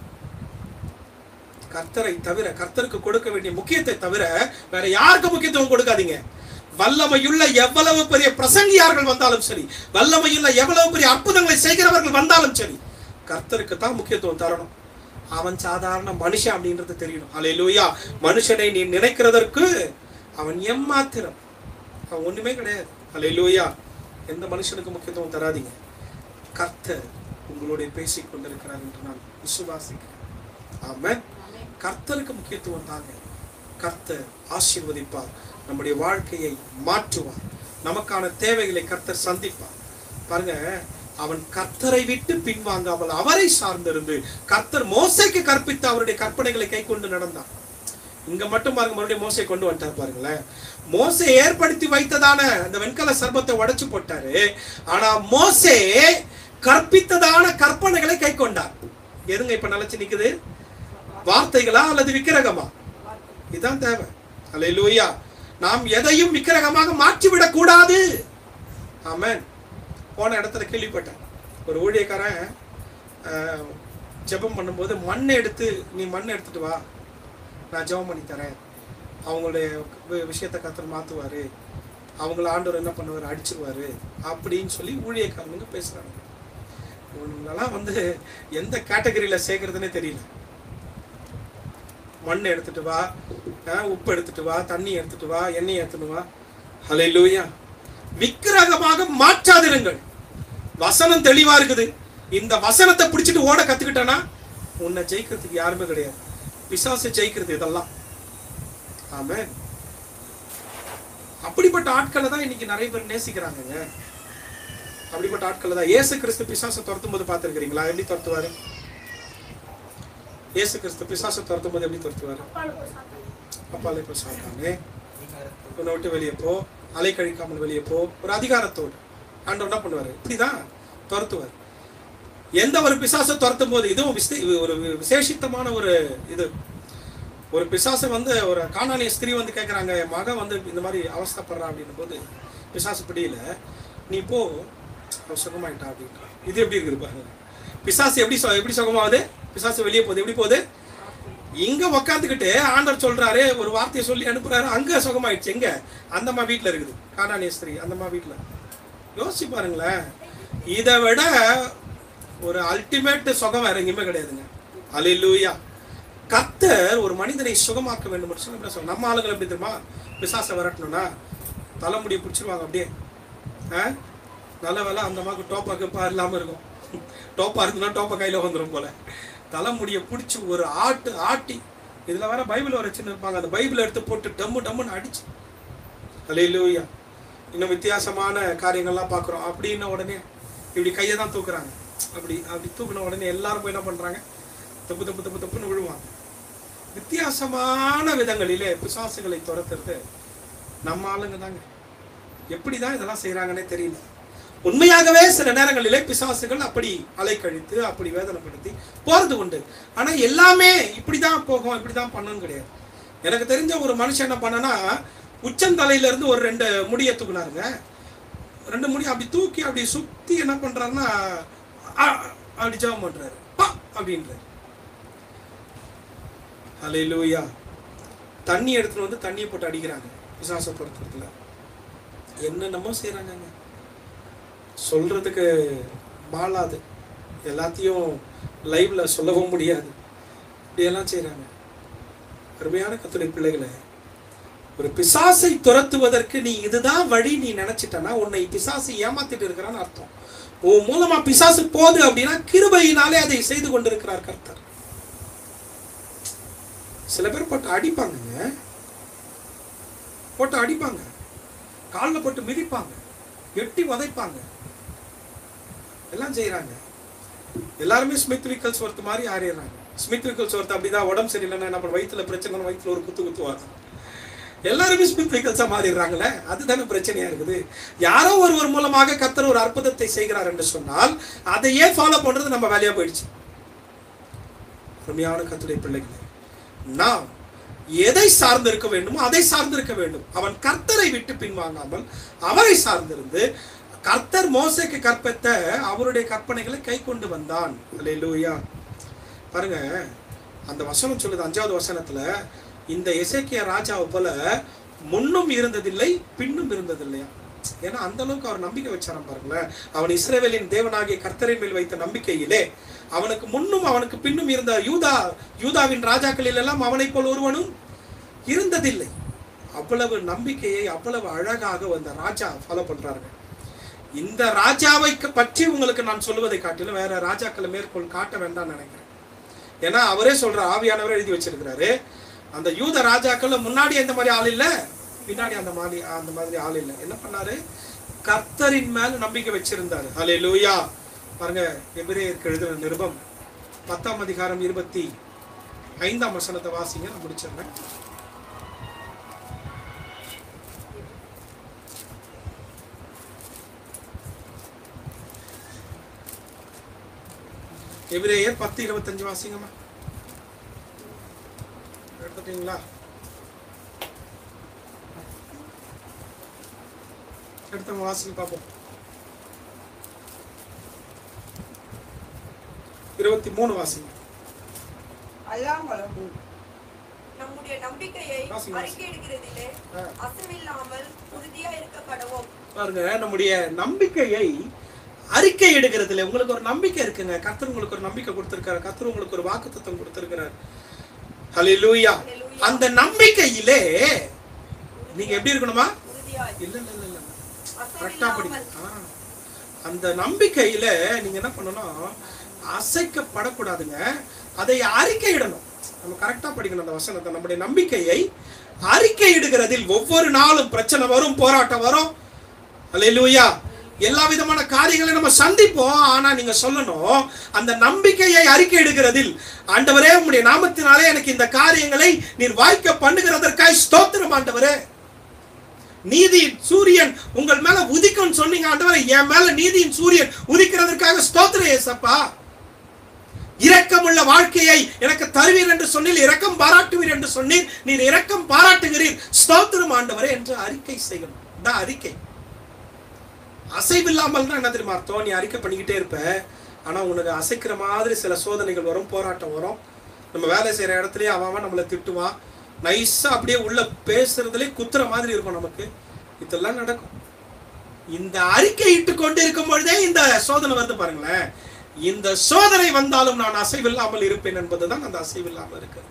கர்த்தரை தவிர கர்த்தருக்கு கொடுக்க வேண்டிய முக்கியத்தை தவிர வேற யாருக்கு முக்கியத்துவம் கொடுக்காதீங்க வல்லமையுள்ள எவ்வளவு பெரிய பிரசங்கியார்கள் வந்தாலும் சரி வல்லமையுள்ள எவ்வளவு பெரிய அற்புதங்களை செய்கிறவர்கள் வந்தாலும் சரி கர்த்தருக்கு தான் முக்கியத்துவம் தரணும் அவன் சாதாரண மனுஷன் அப்படின்றது தெரியணும் அல்லேலூயா மனுஷனை நீ நினைக்கிறதற்கு அவன் எம்மாத்திரம் அவன் ஒண்ணுமே கிடையாது அல்லேலூயா எந்த மனுஷனுக்கு முக்கியத்துவம் தராதீங்க கர்த்தர் உங்களோட பேசிக் கொண்டிருக்கிறார் என்று நான் விசுவாசிக்கிறேன் ஆமென் கர்த்தருக்கு முக்கியத்துவம் தாங்க கர்த்தர் ஆசீர்வதிப்பார் நம்முடைய வாழ்க்கையை மாற்றுவார் நமக்கான தேவைகளை கர்த்தர் சந்திப்பார் பாருங்க அவன் கர்த்தரை விட்டு பின்வாங்காமல் அவரை சார்ந்திருந்து கர்த்தர் மோசைக்கு கற்பித்த அவருடைய கற்பனைகளை கை கொண்டு நடந்தான் இங்க மட்டும் பாருங்க மறுபடியும் மோசை கொண்டு வந்துட்டார் பாருங்களேன் மோசே ஏற்படுத்தி வைத்ததான அந்த வெண்கல சர்பத்தை உடைச்சு போட்டாரு ஆனா மோசே கற்பித்ததான கற்பனைகளை கை கொண்டார் எதுங்க இப்ப நிலைச்சு நிக்குது வார்த்தைகளா அல்லது விக்கிரகமா இதுதான் தேவை அல்லேலூயா நாம் எதையும் விக்கிரகமாக மாற்றிவிடக் கூடாது ஆமென் போன இடத்துல கேள்விப்பட்டேன் ஒரு ஊழியக்காரன் ஆஹ், ஜெபம் பண்ணும்போது மண்ணை எடுத்து நீ மண்ணை எடுத்துட்டு வா நான் ஜெபம் பண்ணி தரேன் அவங்களுடைய வி- விஷயத்தை கத்தர் மாத்துவாரு அவங்கள ஆண்டவர் என்ன பண்ணுவார் அடிச்சிருவாரு அப்படின்னு சொல்லி ஊழியக்காரனுங்க பேசுறாங்க இவனுங்களெல்லாம் வந்து எந்த கேட்டகரியில சேர்க்கறதுனே தெரியல மண் எடுத்துட்டு வா அஹ், உப்பு எடுத்துட்டு வா தண்ணி எடுத்துட்டு வா எண்ணெய் எடுத்துட்டு வா ஹalleluya விக்கிரகமாக மாற்றாதிருங்கள் வசனம் தெளிவா இருக்குது இந்த வசனத்தை பிடிச்சிட்டு ஓட கத்துக்கிட்டனா உன்னை ஜெயிக்கிறதுக்கு யாருமே கிடையாது பிசாசு ஜெயிக்கிறது இதெல்லாம் ஆமென் அப்படிப்பட்ட ஆட்களை தான் இன்னைக்கு நிறைய பேர் நேசிக்கிறாங்கங்க அப்படிப்பட்ட ஆட்களை தான் இயேசு கிறிஸ்து பிசாசை துரத்தும் போது பார்த்துருக்கிறீங்களா எப்படி துரத்துவாரு இயேசு கிறிஸ்து பிசாசை துரத்தும் போது எப்படி துரத்துவாரு அப்பாலே போய் சாப்பிட்டாங்க உன்னை விட்டு வெளியே போ அலை கழிக்காமல் வெளியே போ ஒரு அதிகாரத்தோடு ஆண்டவர் என்ன பண்ணுவாரு இப்படிதான் துரத்துவார் எந்த ஒரு பிசாசை துரத்தும் போது இதுவும் விசே- இது ஒரு விசேஷித்தமான ஒரு இது ஒரு பிசாசை வந்து ஒரு காணானிய ஸ்திரீ வந்து கேட்குறாங்க என் மகன் வந்து இந்த மாதிரி அவஸ்தைப்படுறான் அப்படின்னும் போது பிசாசு பிடியில நீ போ அவன் சுகமாயிட்டா அப்படின்றான் இது எப்படி இருக்குது பாருங்க பிசாசு எப்படி சொ- எப்படி சுகமாகுது பிசாசு வெளியே போகுது எப்படி போகுது இங்க உக்காந்துக்கிட்டு ஆண்டவர் சொல்றாரு ஒரு வார்த்தையை சொல்லி அனுப்புறாரு அங்க சுகமாயிடுச்சு எங்க அந்தம்மா வீட்டுல இருக்குது காணானிய ஸ்திரீ அந்தம்மா வீட்டுல யோசிச்சு பாருங்களேன் இதை விட ஒரு அல்டிமேட் சுகம் வேற எங்கேயுமே கிடையாதுங்க அல்லேலூயா கர்த்தர் ஒரு மனிதனை சுகமாக்க வேண்டும் என்று சொல்லி எப்படி சொல்ல நம்ம ஆளுங்களை எப்படி தெரியுமா பிசாசை விரட்டணும்னா தலைமுடியை பிடிச்சிருவாங்க அப்படியே ஆ நல்ல வேலை அந்த அம்மாவுக்கு டோப்பா கப்பா இல்லாமல் இருக்கும் டோப்பா இருந்துன்னா டோப்பா கையில் வந்துடும் போல தலைமுடியை பிடிச்சி ஒரு ஆட்டு ஆட்டி இதில் வேற பைபிள் வர வச்சுன்னு இருப்பாங்க அந்த பைபிள் எடுத்து போட்டு டம்மு டம்முன்னு அடிச்சு அல்லேலூயா இன்னும் வித்தியாசமான காரியங்கள்லாம் பார்க்குறோம் அப்படின்ன உடனே இப்படி கையை தான் தூக்குறாங்க அப்படி அப்படி தூக்குன உடனே எல்லாரும் போய் என்ன பண்றாங்க தப்பு தப்பு தப்பு தப்புன்னு விழுவாங்க வித்தியாசமான விதங்களிலே பிசாசுகளை துரத்துறது நம்ம ஆளுங்க தாங்க எப்படிதான் இதெல்லாம் செய்றாங்கன்னே தெரியல உண்மையாகவே சில நேரங்களிலே பிசாசுகள் அப்படி அலைக்கழித்து அப்படி வேதனைப்படுத்தி போறது உண்டு ஆனா எல்லாமே இப்படிதான் போகும் இப்படிதான் பண்ணணும் கிடையாது எனக்கு தெரிஞ்ச ஒரு மனுஷன் என்ன பண்ணனா உச்சந்தலையில இருந்து ஒரு ரெண்டு முடியை தூக்குனாருங்க ரெண்டு முடி அப்படி தூக்கி அப்படி சுத்தி என்ன பண்றாருன்னா அ, அப்படி ஜெபம் பண்றாரு பா அப்படின்றாரு ஹalleluya தண்ணி எடுத்துட்டு வந்து தண்ணியை போட்டு அடிக்கிறாங்க பிசாச பொறுத்தவரையில என்னென்னமோ செய்றாங்கங்க சொல்றதுக்கு மாளாது எல்லாத்தையும் லைவ்ல சொல்லவும் முடியாது இப்படியெல்லாம் செய்றாங்க அருமையான கத்துடைய பிள்ளைகளை ஒரு பிசாசை துரத்துவதற்கு நீ இதுதான் வழி நீ நினைச்சிட்டனா உன்னை பிசாசு ஏமாத்திட்டு இருக்கிறான்னு அர்த்தம் உன் மூலமா பிசாசு போகுது அப்படின்னா கிருபையினாலே அதை செய்து கொண்டிருக்கிறார் கர்த்தர் சில பேர் போட்டு அடிப்பாங்கங்க போட்டு அடிப்பாங்க காலில் போட்டு மிதிப்பாங்க எட்டி உதைப்பாங்க எல்லாம் செய்றாங்க எல்லாருமே ஸ்மித் விக்கல்ஸ் ஒருத்த மாதிரி ஆறிடுறாங்க ஸ்மித் விக்கல்ஸ் ஒருத்த அப்படிதான் உடம்பு சரியில்லைன்னா என்ன பண்ண வயிற்றுல பிரச்சனை வயிற்றுல ஒரு குத்து குத்துவாங்க எல்லாருமே ஸ்மித் விக்கல்ஸா மாறிடுறாங்களே அதுதானே பிரச்சனையா இருக்குது யாரோ ஒருவர் மூலமாக கர்த்தர் ஒரு அற்புதத்தை செய்கிறார் என்று சொன்னால் அதையே ஃபாலோ பண்றது நம்ம வேலையா போயிடுச்சு அருமையான கத்துடைய பிள்ளைகளே நாம் எதை சார்ந்திருக்க வேண்டுமோ அதை சார்ந்திருக்க வேண்டும் அவன் கர்த்தரை விட்டு பின்வாங்காமல் அவரை சார்ந்திருந்து கர்த்தர் மோசைக்கு கற்பித்த அவருடைய கற்பனைகளை கை கொண்டு வந்தான் அல்லேலூயா பாருங்க அந்த வசனம் சொல்லுது அஞ்சாவது வசனத்துல இந்த எசேக்கிய ராஜாவை போல முன்னும் இருந்ததில்லை பின்னும் இருந்ததில்லையா ஏன்னா அந்த அளவுக்கு அவர் நம்பிக்கை வச்சாராம் பாருங்களேன் அவன் இஸ்ரவேலின் தேவனாகிய கர்த்தரின் மேல் வைத்த நம்பிக்கையிலே அவனுக்கு முன்னும் அவனுக்கு பின்னும் இருந்த யூதா யூதாவின் ராஜாக்களில் எல்லாம் அவனைப் போல் ஒருவனும் இருந்ததில்லை அவ்வளவு நம்பிக்கையை அவ்வளவு அழகாக அந்த ராஜா ஃபாலோ பண்றாருங்க இந்த ராஜாவை க- பற்றி உங்களுக்கு நான் சொல்லுவதை காட்டிலும் வேற ராஜாக்களை மேற்கோள் காட்ட வேண்டாம்னு நினைக்கிறேன் ஏன்னா அவரே சொல்ற ஆவியானவரே எழுதி வச்சிருக்கிறாரு அந்த யூத ராஜாக்கள்ல முன்னாடி எந்த மாதிரி ஆள் இல்ல பின்னாடி அந்த மாதிரி அந்த மாதிரி ஆள் இல்ல என்ன பண்ணாரு கர்த்தரின் மேல நம்பிக்கை வச்சிருந்தாரு ஹலே லூயா பாருங்க எபிரேயருக்கு எழுதின நிருபம் பத்தாம் அதிகாரம் இருபத்தி ஐந்தாம் வசனத்தை வாசிங்க நான் முடிச்சிடுறேன் எபிரேயர் பத்து இருபத்தஞ்சு வாசிங்கம்மா எடுத்துட்டீங்களா எடுத்தவங்க வாசிங்க பார்ப்போம் இருபத்தி மூணு வாசிங்க அல்லாமலும் நம்முடைய நம்பிக்கையை வாசிங்க, வாசிங்க. அறிக்கையிடுகிறதிலே ஆ. அசைவில்லாமல் உறுதியா இருக்க கடவோம் பாருங்க நம்முடைய நம்பிக்கையை அறிக்கை எடுக்கிறதுல உங்களுக்கு ஒரு நம்பிக்கை இருக்குங்க கர்த்தர் உங்களுக்கு ஒரு நம்பிக்கை கொடுத்திருக்காரு கர்த்தர் உங்களுக்கு ஒரு வாக்குத்தத்தம் கொடுத்திருக்கிறார் ஹalleluya Hallelujah. அந்த நம்பிக்கையிலே நீங்க எப்படி இருக்கணுமா உறுதியாய் இல்ல இல்ல இல்ல இல்ல கரெக்டா படிங்க அசைவில்லாமல் ஆ. அந்த நம்பிக்கையில நீங்க என்ன பண்ணணும் அசைக்கப்படக்கூடாதுங்க அதை அறிக்கையிடணும் நம்ம கரெக்டா படிக்கணும் அந்த வசனத்தை நம்முடைய நம்பிக்கையை அறிக்கையிடுகிறதில் ஒவ்வொரு நாளும் பிரச்சனை வரும் போராட்டம் வரும் அல்லேலூயா எல்லா விதமான காரியங்களை நம்ம சந்திப்போம் ஆனா நீங்க சொல்லணும் அந்த நம்பிக்கையை அறிக்கை எடுக்கிறதில் ஆண்டவரே உம்முடைய நாமத்தினாலே எனக்கு இந்த காரியங்களை நீர் வாய்க்க பண்ணுகிறதற்காய் ஸ்தோத்திரம் ஆண்டவரே நீதியின் சூரியன் உங்கள் மேல உதிக்கும் சொன்னீங்க ஆண்டவரே என் மேல நீதியின் சூரியன் உதிக்கிறதற்காக ஸ்தோத்திரம் ஏசப்பா இரக்கமுள்ள வாழ்க்கையை எனக்கு தருவீர் என்று சொன்னீர் இரக்கம் பாராட்டுவீர் என்று சொன்னீர் நீர் இரக்கம் பாராட்டுகிறீர் ஸ்தோத்திரம் ஆண்டவரே என்று அறிக்கை செய்யணும் தான் அறிக்கை அசைவில்லாமல் என்ன தெரியுமா அர்த்தம் நீ அறிக்கை பண்ணிக்கிட்டே இருப்ப ஆனா உனக்கு அசைக்கிற மாதிரி சில சோதனைகள் வரும் போராட்டம் வரும் நம்ம வேலை செய்யற இடத்துலயே அவன் அவன் நம்மளை திட்டுவான் நைஸா அப்படியே உள்ள பேசுறதுலே குத்துற மாதிரி இருக்கும் நமக்கு இதெல்லாம் நடக்கும் இந்த அறிக்கை இட்டு கொண்டு இருக்கும் பொழுதே இந்த சோதனை வந்து பாருங்களேன் இந்த சோதனை வந்தாலும் நான் அசைவில்லாமல் இருப்பேன் என்பதுதான் அந்த அசைவில்லாமல் இருக்கிறது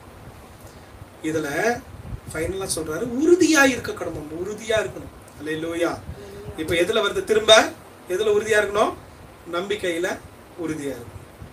இதுல ஃபைனலா சொல்றாரு உறுதியா இருக்கணும் நம்ம உறுதியா இருக்கணும் அல்லேலூயா இப்ப எதுல வருது திரும்ப எதுல உறுதியா இருக்கணும் நம்பிக்கையில உறுதியா இருக்கணும்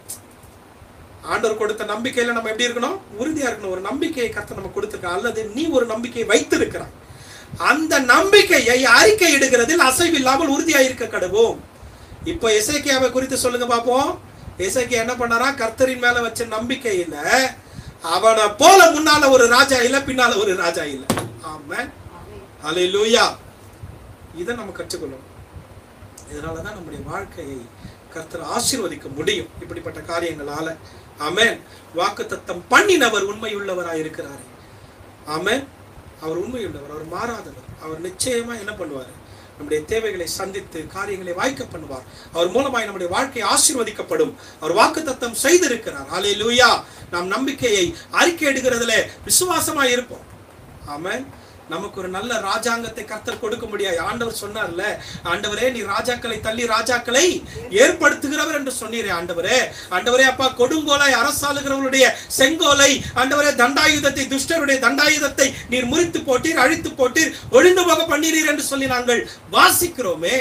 ஆண்டவர் கொடுத்த நம்பிக்கையில நம்ம எப்படி இருக்கணும் உறுதியா இருக்கணும் ஒரு நம்பிக்கையை கர்த்தர் நம்ம கொடுத்திருக்க அல்லது நீ ஒரு நம்பிக்கையை வைத்திருக்கிறாய் அந்த நம்பிக்கையை அறிக்கை இடுகிறதில் அசைவில்லாமல் உறுதியா இருக்க கடவோம் இப்போ எசேக்கியாவை குறித்து சொல்லுங்க பாப்போம் எசேக்கியா என்ன பண்ணாரா கர்த்தரின் மேல வச்ச நம்பிக்கையில அவனை போல முன்னால ஒரு ராஜா இல்ல பின்னால ஒரு ராஜா இல்ல ஆமென் ஆமென். ஹalleluya இதை நம்ம கற்றுக்கொள்ளணும் இதனால தான் நம்முடைய வாழ்க்கையை கர்த்தர் ஆசீர்வதிக்க முடியும் இப்படிப்பட்ட காரியங்களால ஆமென் வாக்குத்தத்தம் பண்ணினவர் உண்மையுள்ளவராய் இருக்கிறாரு ஆமென் அவர் உண்மையுள்ளவர் அவர் மாறாதவர் அவர் நிச்சயமா என்ன பண்ணுவார் நம்முடைய தேவைகளை சந்தித்து காரியங்களை வாய்க்க பண்ணுவார் அவர் மூலமாய் நம்முடைய வாழ்க்கை ஆசீர்வதிக்கப்படும் அவர் வாக்குத்தத்தம் செய்திருக்கிறார் ஹalleluya நாம் நம்பிக்கையை அறிக்கை எடுக்கிறதுல விசுவாசமாய் இருப்போம் ஆமென் நமக்கு ஒரு நல்ல ராஜாங்கத்தை கர்த்தர் கொடுக்க முடியாது ஆண்டவர் சொன்னார்ல ஆண்டவரே நீ ராஜாக்களை தள்ளி ராஜாக்களை ஏற்படுத்துகிறவர் என்று சொன்னீரே ஆண்டவரே ஆண்டவரே அப்பா கொடுங்கோலை அரசாளுகிறவருடைய செங்கோலை ஆண்டவரே தண்டாயுதத்தை துஷ்டருடைய தண்டாயுதத்தை நீர் முறித்து போட்டீர் அழித்து போட்டீர் ஒழிந்து போக பண்ணீரீர் என்று சொல்லி நாங்கள் வாசிக்கிறோமே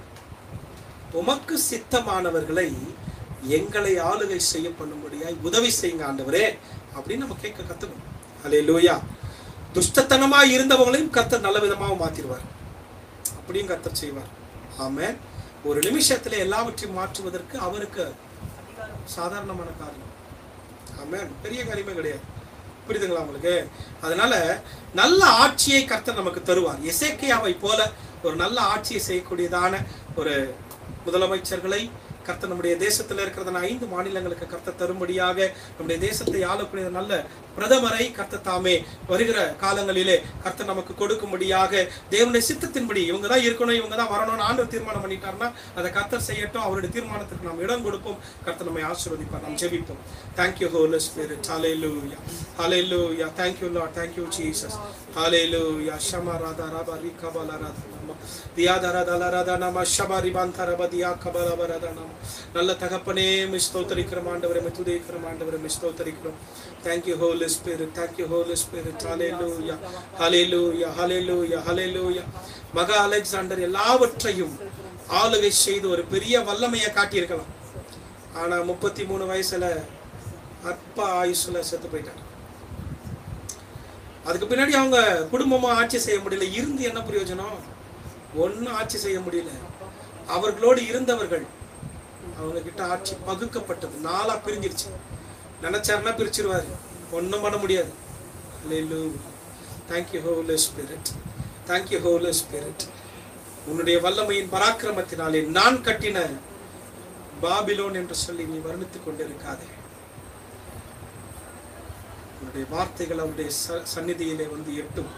உமக்கு சித்தமானவர்களை எங்களை ஆளுகை செய்ய பண்ணும்படியாய் உதவி செய்யுங்க ஆண்டவரே அப்படின்னு நம்ம கேட்க கத்துக்கணும் அல்லேலூயா துஷ்டத்தனமா இருந்தவங்களையும் கர்த்தர் நல்ல விதமாக மாத்திடுவார் அப்படியும் கர்த்தர் செய்வார் ஆமென் ஒரு நிமிஷத்துல எல்லாவற்றையும் மாற்றுவதற்கு அவருக்கு சாதாரணமான காரியம் ஆமென் பெரிய காரியமே கிடையாது புரியுதுங்களா உங்களுக்கு அதனால நல்ல ஆட்சியை கர்த்தர் நமக்கு தருவார் எசேக்கியாவை போல ஒரு நல்ல ஆட்சியை செய்யக்கூடியதான ஒரு முதலமைச்சர்களை கர்த்தர் நம்முடைய தேசத்தில் இருக்கிறதான ஐந்து மாநிலங்களுக்கு கர்த்தர் தரும்படியாக நம்முடைய தேசத்தை ஆளக்கூடிய நல்ல பிரதமரை கர்த்தர் தாமே வருகிற காலங்களிலே கர்த்தர் நமக்கு கொடுக்கும்படியாக தேவனுடைய சித்தத்தின்படி இவங்க தான் இருக்கணும் இவங்க தான் வரணும்னு ஆண்டவர் தீர்மானம் பண்ணிட்டாருன்னா அதை கர்த்தர் செய்யட்டும் அவருடைய தீர்மானத்துக்கு நாம் இடம் கொடுப்போம் கர்த்தர் நம்மை ஆசீர்வதிப்பார் நாம் ஜெபிப்போம் thank you holy spirit hallelujah hallelujah thank you lord thank you jesus hallelujah shama radha raba rikabala radha nama diyadara dala radha nama shama ribantara badiya kabala radha nama நல்ல தகப்பனே மிஸ் ஸ்தோத்தரிக்கிறோம் ஆண்டவரே மே துதிக்கிறோம் ஆண்டவரே மிஸ் ஸ்தோத்தரிக்கிறோம் thank you holy spirit thank you holy spirit hallelujah hallelujah hallelujah hallelujah மகா Alexander எல்லாவற்றையும் ஆளுகை செய்து ஒரு பெரிய வல்லமையை காட்டியிருக்கலாம் ஆனா முப்பத்தி மூணு வயசுல அற்ப ஆயுசுல செத்து போயிட்டாங்க அதுக்கு பின்னாடி அவங்க குடும்பமா ஆட்சி செய்ய முடியல இருந்து என்ன பிரயோஜனம் ஒன்னும் ஆட்சி செய்ய முடியல அவர்களோடு இருந்தவர்கள் அவங்க கிட்ட ஆட்சி பகுக்கப்பட்டது நாளா பிரிஞ்சிருச்சு நினைச்சாருன்னா பிரிச்சிருவாரு ஒன்றும் பண்ண முடியாது thank you holy spirit thank you holy spirit உன்னுடைய வல்லமையின் பராக்கிரமத்தினாலே நான் கட்டின பாபிலோன் என்று சொல்லி நீ வர்ணித்துக் கொண்டிருக்காதே உன்னுடைய வார்த்தைகள் அவருடைய ச- சந்நிதியிலே வந்து எட்டும்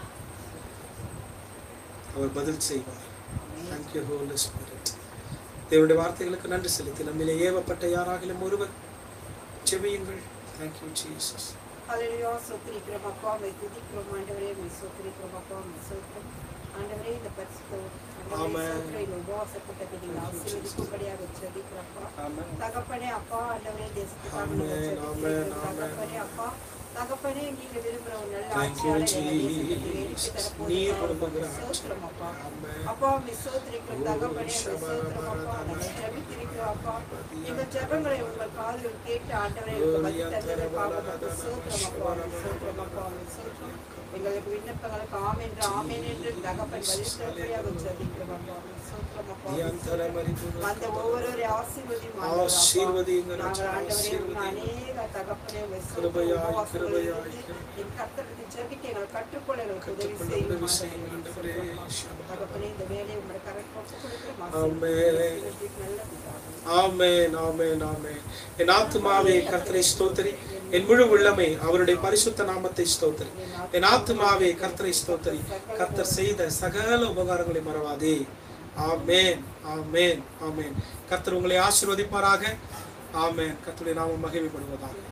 அவர் பதில் செய்வார் தேங்க்யூ ஹோலி ஸ்பிரிட் தேவனுடைய வார்த்தைகளுக்கு நன்றி செலுத்தி நம்மிலே ஏவப்பட்ட யாராகிலும் ஒருவர் செவியுங்கள் தேங்க்யூ ஜீசஸ் ஹalleluya சோத்திரிக்கிறோம் அப்பா மை துதிக்கிறோம் ஆண்டவரே மை சோத்திரிக்கிறோம் அப்பா மை சோத்திரம் ஆண்டவரே இந்த பரிசுத்த ஆண்டவரே ஆமென். சோத்திரம் இந்த உபவாச கூட்டத்தை நீங்கள் ஆசீர்வதிக்கும்படியாக ஜெபிக்கிறப்பா ஆமென் தகப்பனே அப்பா ஆண்டவரே தேசத்துக்காக ஆமென், நாங்கள் ஆமென், ஜெபிக்கிறோம். ஆமென். தகப்பனே அப்பா தகப்பனே நீங்க விரும்புகிற ஒரு நல்ல Thank you, ஆட்சியாளரை எங்கள் தேசத்துக்கு Jesus. எடுத்து தரப்போது நீர் நாங்கள் கொடுக்கிற உமக்கு சோத்திரம் அப்பா ஆமென். அப்பா உம்மை சோத்திரிக்கிறோம் தகப்பனே உம்மை சோத்திரம் அப்பா நாங்கள் ஜெபித்திருக்கிறோம் அப்பா எங்கள் ஜெபங்களை உங்கள் காதுகள் கேட்டு ஆண்டவரே எங்களுக்கு பதில் தந்ததற்காக உமக்கு சோத்திரம் அப்பா உம்மை சோத்திரம் அப்பா உம்மை சோத்திரம் எங்களுக்கு விண்ணப்பங்களுக்கு ஆமென் என்று ஆமென் என்று தகப்பன் பதில் தரும்படியாக ஜெபிக்கிறோம் அப்பா உம்மை சோத்திரம் அப்பா உம்மை சோத்திரம். அந்த ஒவ்வொருவரை ஆசீர்வதியும் ஆண்டவரே, அப்பா. ஆசீர்வதியுங்க நாங்கள் ராஜா, ஆண்டவரே உங்கள் ஆசீர்வதியுங்க. அநேக தகப்பனே உம்மை சோத்திரம். கிருபையாய், உபவாசங்களில் கிருபையாய், இருந்து என் கர்த்தருக்கு ஜெபிக்க எங்கள் கற்றுக்கொள்ள எங்களுக்கு உதவி கற்றுக்கொள்ள செய்யும் உதவி ஆண்டவரே, செய்யும் ஆண்டவரே. சோத்திரம். தகப்பனே இந்த வேலையை உங்களுடைய கரத்தில் ஒப்புக் கொடுக்கிறோம். ஆமென். ஆசீர்வதியும் நல்ல பிதாவே. ஆமென் ஆமென் ஆமென் என் ஆத்துமாவே கர்த்தரை ஸ்தோத்திரி என் முழு உள்ளமே அவருடைய பரிசுத்த நாமத்தை ஸ்தோத்திரி என் ஆத்துமாவே கர்த்தரை ஸ்தோத்திரி கர்த்தர் செய்த சகல உபகாரங்களை மறவாதே ஆமென் ஆமென் ஆமென் கர்த்தர் உங்களை ஆசீர்வதிப்பாராக ஆமென் கர்த்தருடைய நாமம் மகிமைப்படுவதாக